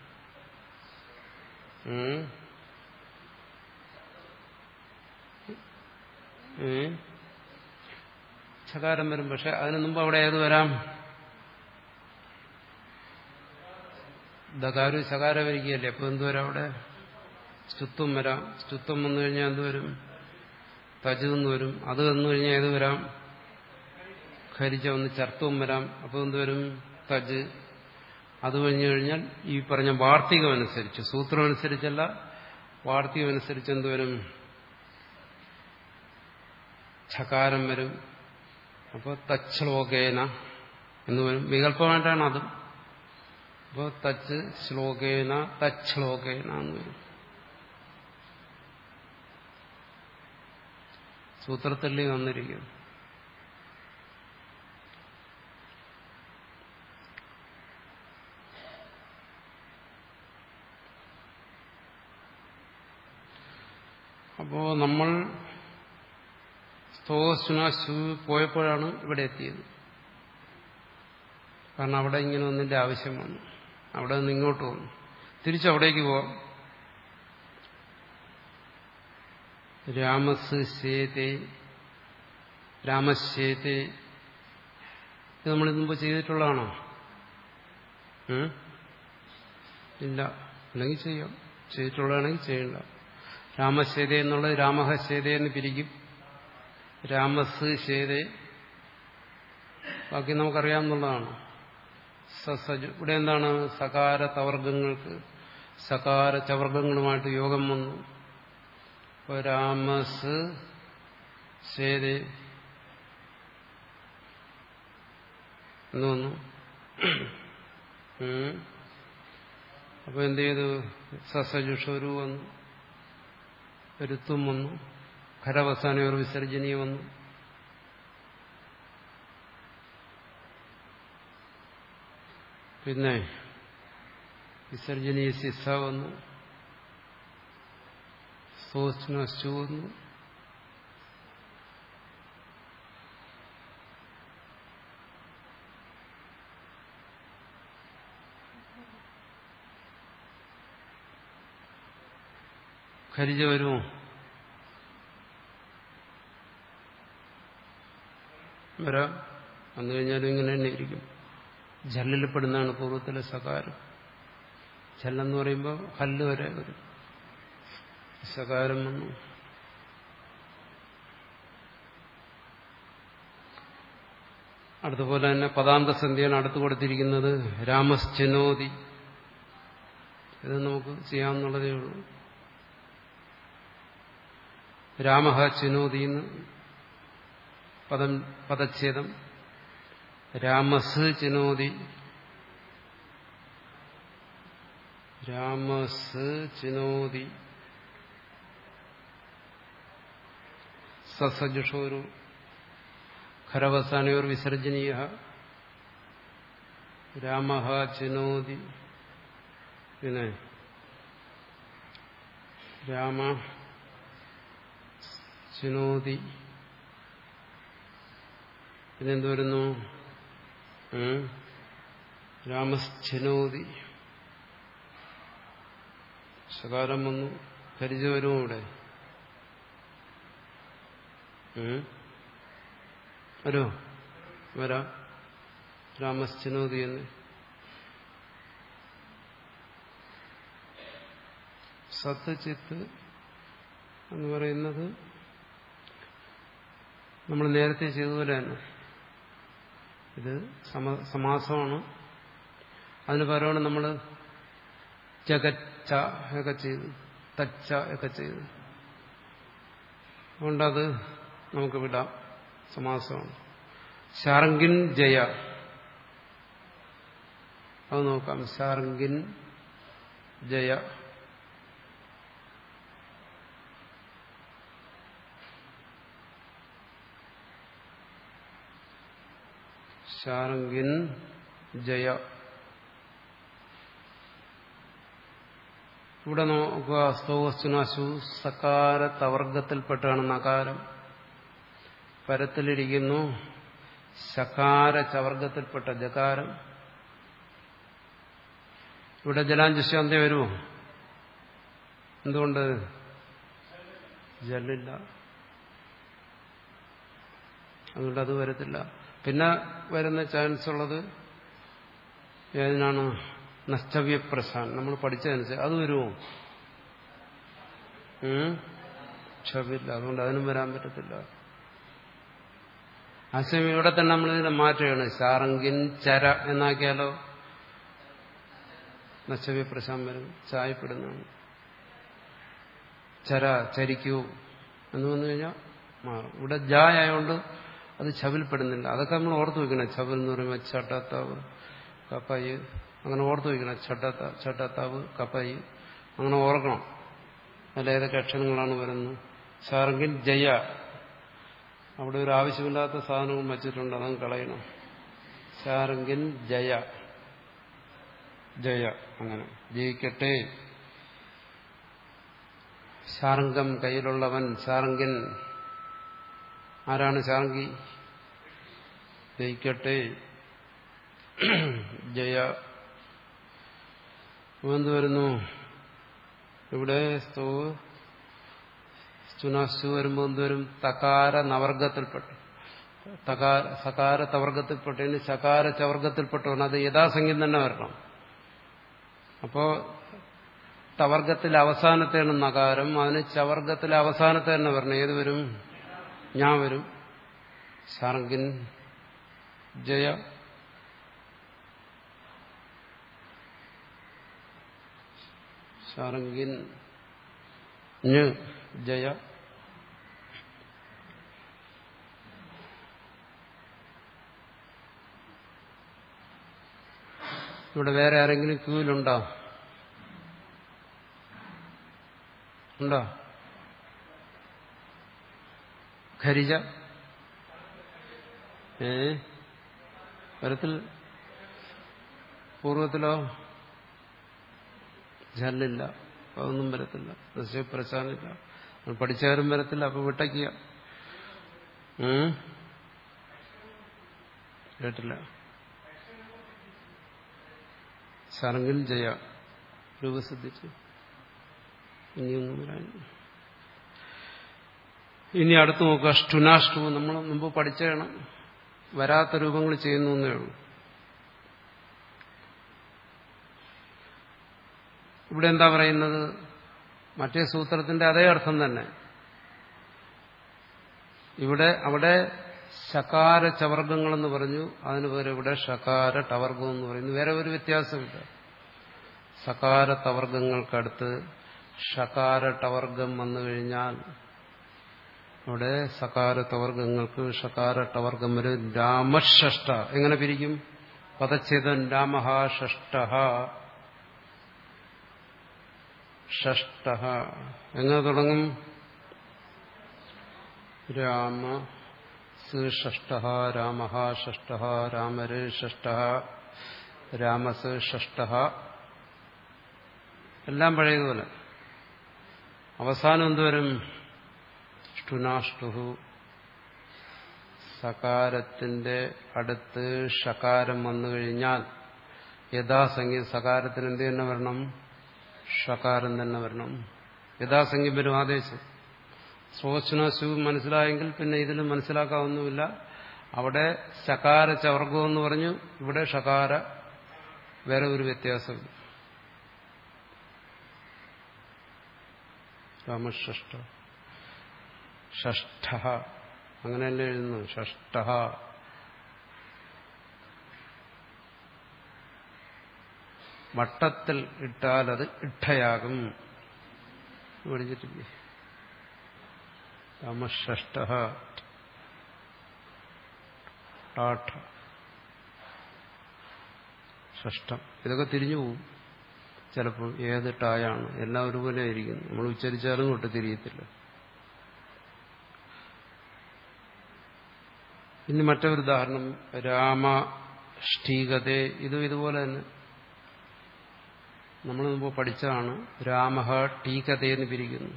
ചകാരം വരും പക്ഷെ അതിനു മുമ്പ് അവിടെ ഏത് വരാം ദകാരു ശകാരം വരികയല്ലേ അപ്പൊ എന്തുവരാം അവിടെ സ്തുത്വം വരാം സ്തുത്വം വന്നു കഴിഞ്ഞാൽ എന്തുവരും തജ് എന്ന് വരും അത് വന്നു കഴിഞ്ഞാൽ ഏത് വരാം ഖരിച്ച ഒന്ന് ചർത്തവും വരാം അപ്പോൾ എന്തുവരും തജ് അത് കഴിഞ്ഞു കഴിഞ്ഞാൽ ഈ പറഞ്ഞ വാർത്തികം അനുസരിച്ച് സൂത്രം അനുസരിച്ചല്ല വാർത്തികം അനുസരിച്ച് എന്തുവരും ഛകാരം വരും അപ്പോൾ തച്ഛ്ലോകേന എന്ന് വരും വികല്പമായിട്ടാണ് അതും അപ്പോൾ തച്ച് ശ്ലോകേന തച്ഛ്ലോകേന എന്ന് വരും സൂത്രത്തിൽ വന്നിരിക്കുന്നു അപ്പോ നമ്മൾ സ്തോസ്നാശു പോയപ്പോഴാണ് ഇവിടെ എത്തിയത് കാരണം അവിടെ ഇങ്ങനെ ഒന്നിന്റെ ആവശ്യം വന്നു അവിടെ നിന്ന് ഇങ്ങോട്ട് വന്നു തിരിച്ചവിടേക്ക് പോവാം രാമസ് ശേതേ രാമശേതേ ഇത് നമ്മൾ മുമ്പ് ചെയ്തിട്ടുള്ളതാണോ ഉം? ഇല്ല അല്ലെങ്കിൽ ചെയ്യാം ചെയ്തിട്ടുള്ളതാണെങ്കിൽ ചെയ്യണ്ട രാമശേത എന്നുള്ളത് രാമഹശേത എന്ന് പിരിക്കും രാമസ് ശേതേ ബാക്കി നമുക്കറിയാവുന്നതാണ് സസജ ഇവിടെ എന്താണ് സകാര തവർഗങ്ങൾക്ക് സകാര ചവർഗങ്ങളുമായിട്ട് യോഗം വന്നു ഇപ്പൊ രാമസ് ശേതേ എന്ന് വന്നു ഉം. അപ്പൊ എന്ത് ചെയ്തു സസജുഷോരു വന്നു ഋത്തും വന്നു ഖരവസാന ഒരു വിസർജനീയ വന്നു പിന്നെ വിസർജനീയ സിസ വന്നു സോസ്നു വന്നു ഖരിജ വരുമോ വരാം വന്നു കഴിഞ്ഞാലും ഇങ്ങനെ തന്നെ ഇരിക്കും ജല്ലിൽപ്പെടുന്നതാണ് പൂർവ്വത്തിലെ സകാരം ജല്ലെന്ന് പറയുമ്പോൾ ഹല്ല് വരെ വരും സകാരം വന്നു അതുപോലെ തന്നെ പദാന്ത സന്ധ്യയാണ് അടുത്ത് കൊടുത്തിരിക്കുന്നത് രാമശ്ചനോതി ഇത് നമുക്ക് ചെയ്യാവുന്നതേ ഉള്ളൂ രാമഹ ചിനോതി എന്ന് പദം പദച്ഛേദം രാമസ് ചിനോതി രാമസ് ചിനോതി സസജുഷോരു ഖരവസാനയോർ വിസർജനീയ രാമ ചിനോതി പിന്നെ രാമ ചിനോതി പിന്നെന്ത് വരുന്നു രാമശ്ചിനോതി ശകാരം വന്നു കരിജ വരും ഇവിടെ വരുമോ വരാം രാമശ്ചിനോതി എന്ന് സത്ത് ചിത്ത് എന്ന് പറയുന്നത് നമ്മൾ നേരത്തെ ചെയ്തതുപോലെ തന്നെ ഇത് സമാസമാണ് അതിന് പകരമാണ് നമ്മൾ ജഗച്ച ഒക്കെ ചെയ്തു തച്ച ഒക്കെ ചെയ്തു അതുകൊണ്ടത് നമുക്ക് വിടാം സമാസമാണ് ശാർഗിൻ ജയ അത് നോക്കാം ശാർഗിൻ ജയ ശാർഗിൻ ജയ ഇവിടെ നോക്കുക സ്തോസ്തുനാശു സകാര തവർഗത്തിൽപ്പെട്ടാണ് നകാരം പരത്തിലിരിക്കുന്നു ശകാര ചവർഗത്തിൽപ്പെട്ട ജകാരം ഇവിടെ ജലാഞ്ജുശാന്തി വരുമോ എന്തുകൊണ്ട് ജലില്ല അതുകൊണ്ട് അത് വരത്തില്ല പിന്നെ വരുന്ന ചാൻസ് ഉള്ളത് ഏതിനാണ് നഷ്ടവ്യപ്രശാൻ നമ്മൾ പഠിച്ചതനുസരിച്ച് അത് വരുമോ ക്ഷവില്ല അതുകൊണ്ട് അതിനും വരാൻ പറ്റത്തില്ല ആശയം ഇവിടെ തന്നെ നമ്മൾ ഇതിനെ മാറ്റുകയാണ് ശാറങ്കിൻ ചര എന്നാക്കിയാലോ നഷ്ടവ്യപ്രശാൻ വരും ചായപ്പെടുന്നതാണ് ചര ചരിക്കൂ എന്ന് വന്നു കഴിഞ്ഞാൽ മാറും ഇവിടെ ജായ ആയതുകൊണ്ട് അത് ചവിൽപ്പെടുന്നില്ല അതൊക്കെ നമ്മൾ ഓർത്തു വെക്കണം ചവിൽ എന്ന് പറയുമ്പോൾ ചട്ടത്താവ് കപ്പയ് അങ്ങനെ ഓർത്തു വയ്ക്കണം ചട്ടത്ത ചട്ടത്താവ് കപ്പയ് അങ്ങനെ ഓർക്കണം അതിൽ ഏതൊക്കെ അക്ഷരങ്ങളാണ് വരുന്നത് ഷാർഗിൻ ജയ അവിടെ ഒരു ആവശ്യമില്ലാത്ത സാധനവും വച്ചിട്ടുണ്ട് അതങ്ങ് കളയണം ഷാർഗിൻ ജയ ജയ അങ്ങനെ ജയിക്കട്ടെ ശാർങ്കം കയ്യിലുള്ളവൻ ശാർങ്കിൻ ആരാണ് ശാർങ്കി ജയിക്കട്ടെ ജയ എന്ത് വരുന്നു ഇവിടെ സ്തോ ചുനാശു വരുമ്പോൾ എന്തുവരും തകാര നവർഗത്തിൽപ്പെട്ടു തകാര സകാര തവർഗത്തിൽപ്പെട്ടതിന് ശകാര ചവർഗത്തിൽപ്പെട്ടവൻ അത് യഥാസംഖ്യം തന്നെ വരണം അപ്പോ തവർഗത്തിൽ അവസാനത്തെയാണ് നകാരം അതിന് ചവർഗത്തിൽ അവസാനത്തെ തന്നെ വരണം ഏത് വരും ഞാൻ വരും ശാർഗിൻ ജയ ശാർഗിൻ ജയ ഇവിടെ വേറെ ആരെങ്കിലും ക്യൂവിലുണ്ടോ ഉണ്ടോ ഖരിജ ഏ വരത്തിൽ പൂർവത്തിലോ ജല്ലില്ല അതൊന്നും വരത്തില്ല പ്രശാനില്ല പഠിച്ചാലും വരത്തില്ല അപ്പൊ വിട്ടയ്ക്കുക കേട്ടില്ല ശരങ്കിൽ ജയ രൂപസിദ്ധിച്ചു ഇനിയൊന്നും വരാൻ ഇനി അടുത്ത് നോക്കുക ഷ്ടുനാഷ്ടു നമ്മൾ മുമ്പ് പഠിച്ചാണ് വരാത്ത രൂപങ്ങൾ ചെയ്യുന്നു എന്നേ ഉള്ളൂ ഇവിടെ എന്താ പറയുന്നത് മറ്റേ സൂത്രത്തിന്റെ അതേ അർത്ഥം തന്നെ ഇവിടെ അവിടെ ശകാര ചവർഗങ്ങളെന്ന് പറഞ്ഞു അതിന് പകരം ഇവിടെ ഷകാര ടവർഗം എന്ന് പറയുന്നു വേറെ ഒരു വ്യത്യാസമില്ല സകാര തവർഗങ്ങൾക്കടുത്ത് ഷകാര ടവർഗം വന്നു കഴിഞ്ഞാൽ അവിടെ സകാര തവർഗങ്ങൾക്ക് ഷകാര ടവർഗം വരും രാമഷഷ്ട എങ്ങനെ പിരിക്കും പദച്ഛേദൻ രാമഹ ഷഷ്ട ഷഷ്ട എങ്ങനെ തുടങ്ങും രാമ ഷഷ്ട രാമ ഷഷ്ട രാമര് ഷഷ്ട രാമസ് ഷഷ്ട എല്ലാം പഴയതുപോലെ അവസാനം എന്തുവരും ഷ്ടുനാഷ്ടു സകാരത്തിന്റെ അടുത്ത് ഷകാരം വന്നു കഴിഞ്ഞാൽ യഥാസംഖ്യ സകാരത്തിന് എന്ത് തന്നെ വരണം ഷകാരം തന്നെ വരണം യഥാസംഖ്യം വരും ആദേശം ശ്രോചനാശു മനസ്സിലായെങ്കിൽ പിന്നെ ഇതിൽ മനസ്സിലാക്കാവുന്നുമില്ല അവിടെ ശകാര ചവർഗം എന്ന് പറഞ്ഞു ഇവിടെ ഷകാര വേറെ ഒരു വ്യത്യാസം രാമഷ്ഠ ഷഷ്ഠ അങ്ങനെയല്ലേ എഴുതുന്നു ഷഷ്ഠ വട്ടത്തിൽ ഇട്ടാൽ അത് ഇട്ടയാകും പഠിച്ചിട്ടില്ലേ രാമഷ്ഠ ടാഠ ഷഷ്ടം ഇതൊക്കെ തിരിഞ്ഞു പോകും ചിലപ്പോൾ ഏത് ടായാണ് എല്ലാം ഒരുപോലെ ആയിരിക്കും നമ്മൾ ഉച്ചരിച്ചാലും തൊട്ട് തിരിയത്തില്ല ഇനി മറ്റൊരു ഉദാഹരണം രാമ ഷ്ടീകതേ ഇതും ഇതുപോലെ തന്നെ നമ്മൾ മുമ്പ് പഠിച്ചതാണ് രാമഹ ടീകതേ എന്ന് പിരിക്കുന്നു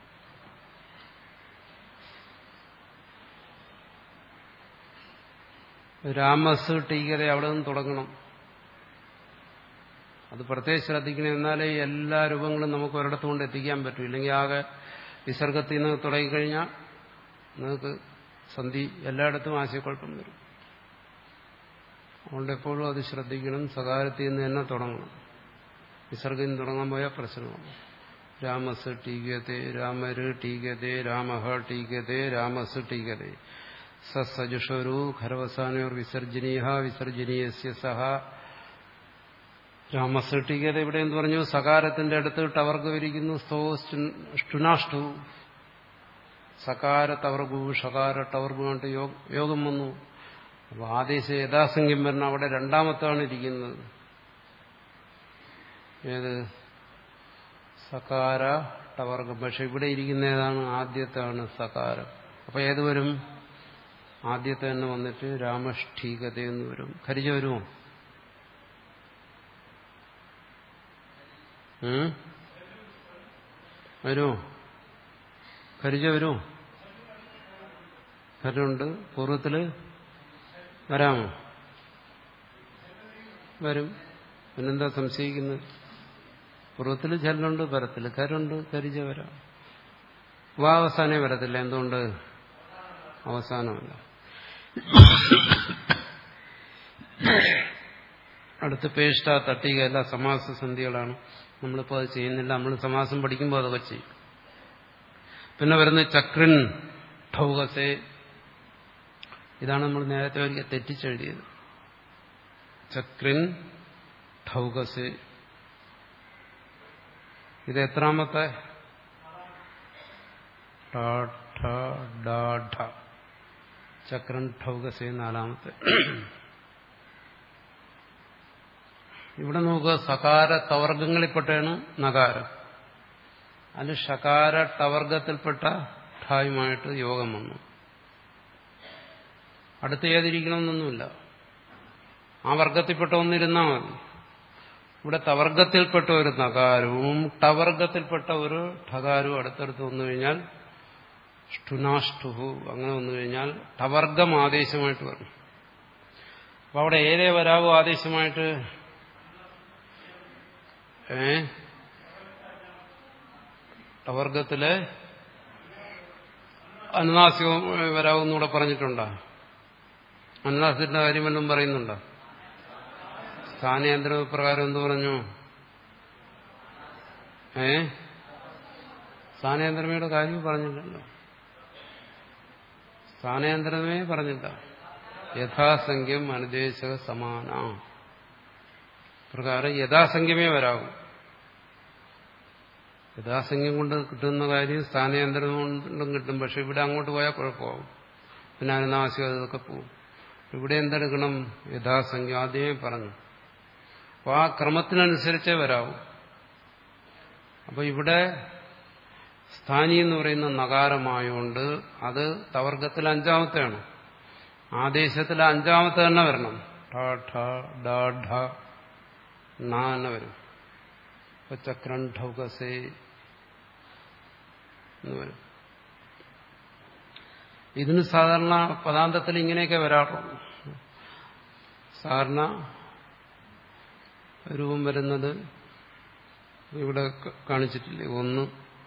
രാമസ് ടീകത അവിടെ നിന്ന് തുടങ്ങണം അത് പ്രത്യേകം ശ്രദ്ധിക്കണം എന്നാലേ എല്ലാ രൂപങ്ങളും നമുക്ക് ഒരിടത്ത് കൊണ്ട് എത്തിക്കാൻ പറ്റും ഇല്ലെങ്കിൽ ആകെ വിസർഗത്തിൽ നിന്ന് തുടങ്ങിക്കഴിഞ്ഞാൽ നിങ്ങൾക്ക് സന്ധി എല്ലായിടത്തും ആശയക്കുഴപ്പം വരും അതുകൊണ്ട് എപ്പോഴും അത് ശ്രദ്ധിക്കണം സകാരത്തിൽ നിന്ന് തന്നെ തുടങ്ങണം വിസർഗം തുടങ്ങാൻ പോയാൽ പ്രശ്നമാണ് രാമസ് ടീകതേ രാമര് ടീകതേ രാമഹ ടീകതേ രാമസ് ടീകതേ സസജുഷരു ഖരവസാനോർ വിസർജനീയ വിസർജനീയസ്യ സഹ രാമസ് ടീകത ഇവിടെ എന്ന് പറഞ്ഞു സകാരത്തിന്റെ അടുത്ത് ടവർഗ് വിരിക്കുന്നു സ്തോ ഷ്ടുനാഷ്ടു സകാര തവർഗു ഷകാര ടവർഗു കൊണ്ട് യോഗം വന്നു അപ്പൊ ആദേശ യഥാസംഖ്യം പറഞ്ഞ അവിടെ രണ്ടാമത്താണ് ഇരിക്കുന്നത് ഏത് സകാര ടവർഗം പക്ഷെ ഇവിടെ ഇരിക്കുന്ന ഏതാണ് ആദ്യത്താണ് സകാരം അപ്പൊ ഏത് വരും ആദ്യത്തെ തന്നെ വന്നിട്ട് രാമഷ്ഠീകത എന്ന് വരും ഖരിജ വരുമോ ഉം? വരുമോ ഖരിജ വരുമോ ഖരുണ്ട് പൂർവ്വത്തില് വരാമോ വരും പിന്നെന്താ സംശയിക്കുന്നത് പൂർവ്വത്തിൽ ജല്ലുണ്ട് പരത്തിൽ കരുണ്ട് കരിജ വരാം വാ അവസാനേ വരത്തില്ല എന്തുകൊണ്ട് അവസാനമല്ല അടുത്ത് പേഷ്ട തട്ടിക എല്ലാ സമാസ സന്ധികളാണ് നമ്മളിപ്പോൾ അത് ചെയ്യുന്നില്ല നമ്മൾ സമാസം പഠിക്കുമ്പോൾ അതൊക്കെ ചെയ്യും പിന്നെ വരുന്ന ചക്രൻ ഠൗകസെ ഇതാണ് നമ്മൾ നേരത്തെ ഒരിക്കൽ തെറ്റിച്ചെഴുതിയത് ചക്രൻ ഠൗകസെ ഇത് എത്രാമത്തെ ചക്രൻ ഠൗകസെ നാലാമത്തെ ഇവിടെ നോക്കുക സകാര തവർഗങ്ങളിൽപ്പെട്ടാണ് നകാരം അതിൽ ഷകാര ടവർഗത്തിൽപ്പെട്ട ഠായുമായിട്ട് യോഗം വന്നു അടുത്ത് ഏതിരിക്കണമെന്നൊന്നുമില്ല ആ വർഗത്തിൽപ്പെട്ട ഒന്നിരുന്നാൽ മതി ഇവിടെ തവർഗത്തിൽപ്പെട്ട ഒരു നകാരവും ടവർഗത്തിൽപ്പെട്ട ഒരു ഠകാരവും അടുത്തടുത്ത് വന്നു കഴിഞ്ഞാൽ ഷ്ടുനാഷ്ടുഹു അങ്ങനെ വന്നു കഴിഞ്ഞാൽ ടവർഗം ആദേശമായിട്ട് വരും അപ്പൊ അവിടെ ഏതേ വരാവോ ആദേശമായിട്ട് ഏ ടവർഗത്തിലെ അനുനാസികം വരാവെന്നൂടെ പറഞ്ഞിട്ടുണ്ടോ അനുനാസിന്റെ കാര്യം വല്ലതും പറയുന്നുണ്ടോ സ്ഥാനേന്ദ്ര പ്രകാരം എന്ത് പറഞ്ഞു ഏ സ്ഥാനേന്ദ്രമയുടെ കാര്യം പറഞ്ഞില്ലല്ലോ സ്ഥാനേന്ദ്രമേ പറഞ്ഞില്ല യഥാസംഖ്യം അനുദേശക സമാന പ്രകാരം യഥാസംഖ്യമേ വരാവും യഥാസംഖ്യം കൊണ്ട് കിട്ടുന്ന കാര്യം സ്ഥാനേന്ദ്രം കൊണ്ടും കിട്ടും പക്ഷെ ഇവിടെ അങ്ങോട്ട് പോയാൽ കുഴപ്പമാവും പിന്നെ അനുനാസികം അതൊക്കെ പോകും ഇവിടെ എന്തെടുക്കണം യഥാസംഖ്യ ആദ്യമേ പറഞ്ഞു അപ്പോൾ ആ ക്രമത്തിനനുസരിച്ചേ വരാവൂ അപ്പോൾ ഇവിടെ സ്ഥാനി എന്ന് പറയുന്ന നകാരമായോണ്ട് അത് തവർഗത്തിൽ അഞ്ചാമത്തെയാണ് ആദേശത്തിൽ അഞ്ചാമത്തെ തന്നെ വരണം ഠ ഠ ഡ ഢ ണ തന്നെ വരും ഇപ്പൊ ചക്രൻ ഠൗകസേ എന്ന് വരും ഇതിന് സാധാരണ പദാന്തത്തിൽ ഇങ്ങനെയൊക്കെ വരാറുള്ളൂ സാധാരണ രൂപം വരുന്നത് ഇവിടെ കാണിച്ചിട്ടില്ലേ ഒന്ന്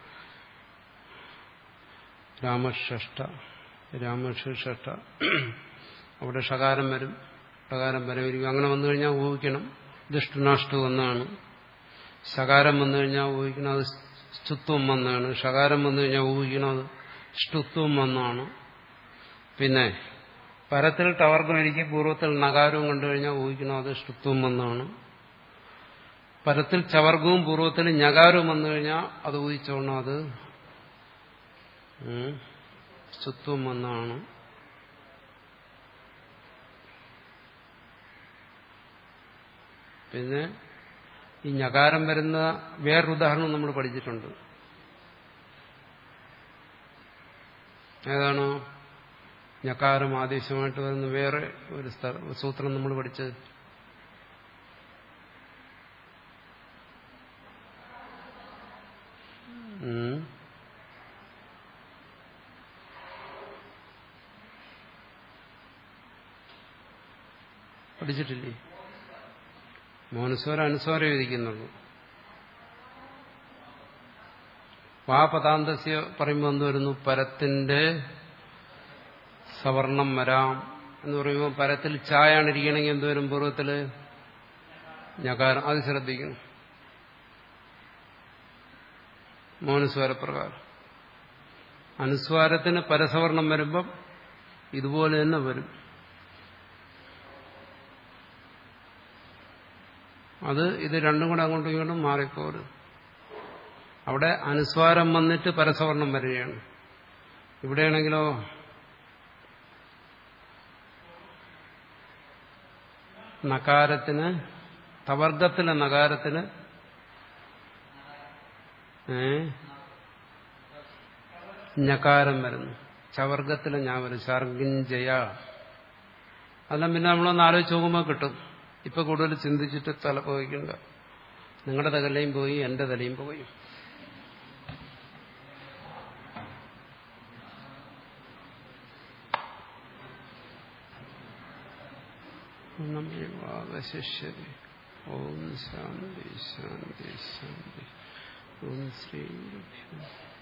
രാമഷ്ഠ രാമഷ്ഠ അവിടെ ഷകാരം വരും ഷകാരം വരവിരിക്കും അങ്ങനെ വന്നു കഴിഞ്ഞാൽ ഊഹിക്കണം ദുഷ്ടനാഷ്ടു എന്നാണ് ശകാരം വന്നു കഴിഞ്ഞാൽ ഊഹിക്കണം അത് സ്തുത്വം വന്നാണ് ഷകാരം വന്നു കഴിഞ്ഞാൽ ഊഹിക്കണം അത് ഷ്ടുത്വം വന്നാണ് പിന്നെ പരത്തിൽ ടവർഗം എനിക്ക് പൂർവ്വത്തിൽ നകാരവും കണ്ടു കഴിഞ്ഞാൽ ഊഹിക്കണം അത് ഷ്ടുത്വം വന്നാണ് പരത്തിൽ ചവർഗവും പൂർവ്വത്തിൽ ഞകാരവും വന്നു കഴിഞ്ഞാൽ അത് ഊഹിച്ചോണം അത് സ്തുത്വം വന്നാണ് പിന്നെ ഈ ഞകാരം വരുന്ന വേറൊരു ഉദാഹരണം നമ്മൾ പഠിച്ചിട്ടുണ്ട് ഏതാണോ ഞകാരം ആദേശമായിട്ട് വരുന്ന വേറെ ഒരു സൂത്രം നമ്മൾ പഠിച്ചത് പഠിച്ചിട്ടില്ലേ മോനുസ്വരം അനുസ്വരം എഴുതിക്കുന്നത് വാപതാന്തസ്യ പറയുമ്പോൾ എന്ത് വരുന്നു പരത്തിന്റെ സവർണം വരാം എന്ന് പറയുമ്പോൾ പരത്തിൽ ചായാണ് ഇരിക്കണമെങ്കിൽ എന്ത് വരും പൂർവ്വത്തില് ഞകാരം അത് ശ്രദ്ധിക്കണം മൗനസ്വരപ്രകാരം അനുസ്വാരത്തിന് പരസവർണം വരുമ്പം ഇതുപോലെ തന്നെ വരും അത് ഇത് രണ്ടും കൂടെ അങ്ങോട്ടും ഇങ്ങോട്ടും മാറിപ്പോരും അവിടെ അനുസ്വാരം വന്നിട്ട് പരസവർണം വരികയാണ് ഇവിടെയാണെങ്കിലോ നകാരത്തിന് തവർഗത്തിലെ നകാരത്തിന് ഏ ഞകാരം വരുന്നു ചവർഗത്തിലെ ഞാൻ വരും ശർഗിഞ്ചയ അതെല്ലാം പിന്നെ നമ്മളൊന്ന് ആലോചിച്ച് നോക്കുമ്പോൾ കിട്ടും ഇപ്പൊ കൂടുതൽ ചിന്തിച്ചിട്ട് തല പോയിക്കണ്ട നിങ്ങളുടെ തലയും പോയി എന്റെ തലയും പോയി അവശിഷ്യതി ഓം ശാന്തി ശാന്തി ശാന്തി ഓം ശ്രീ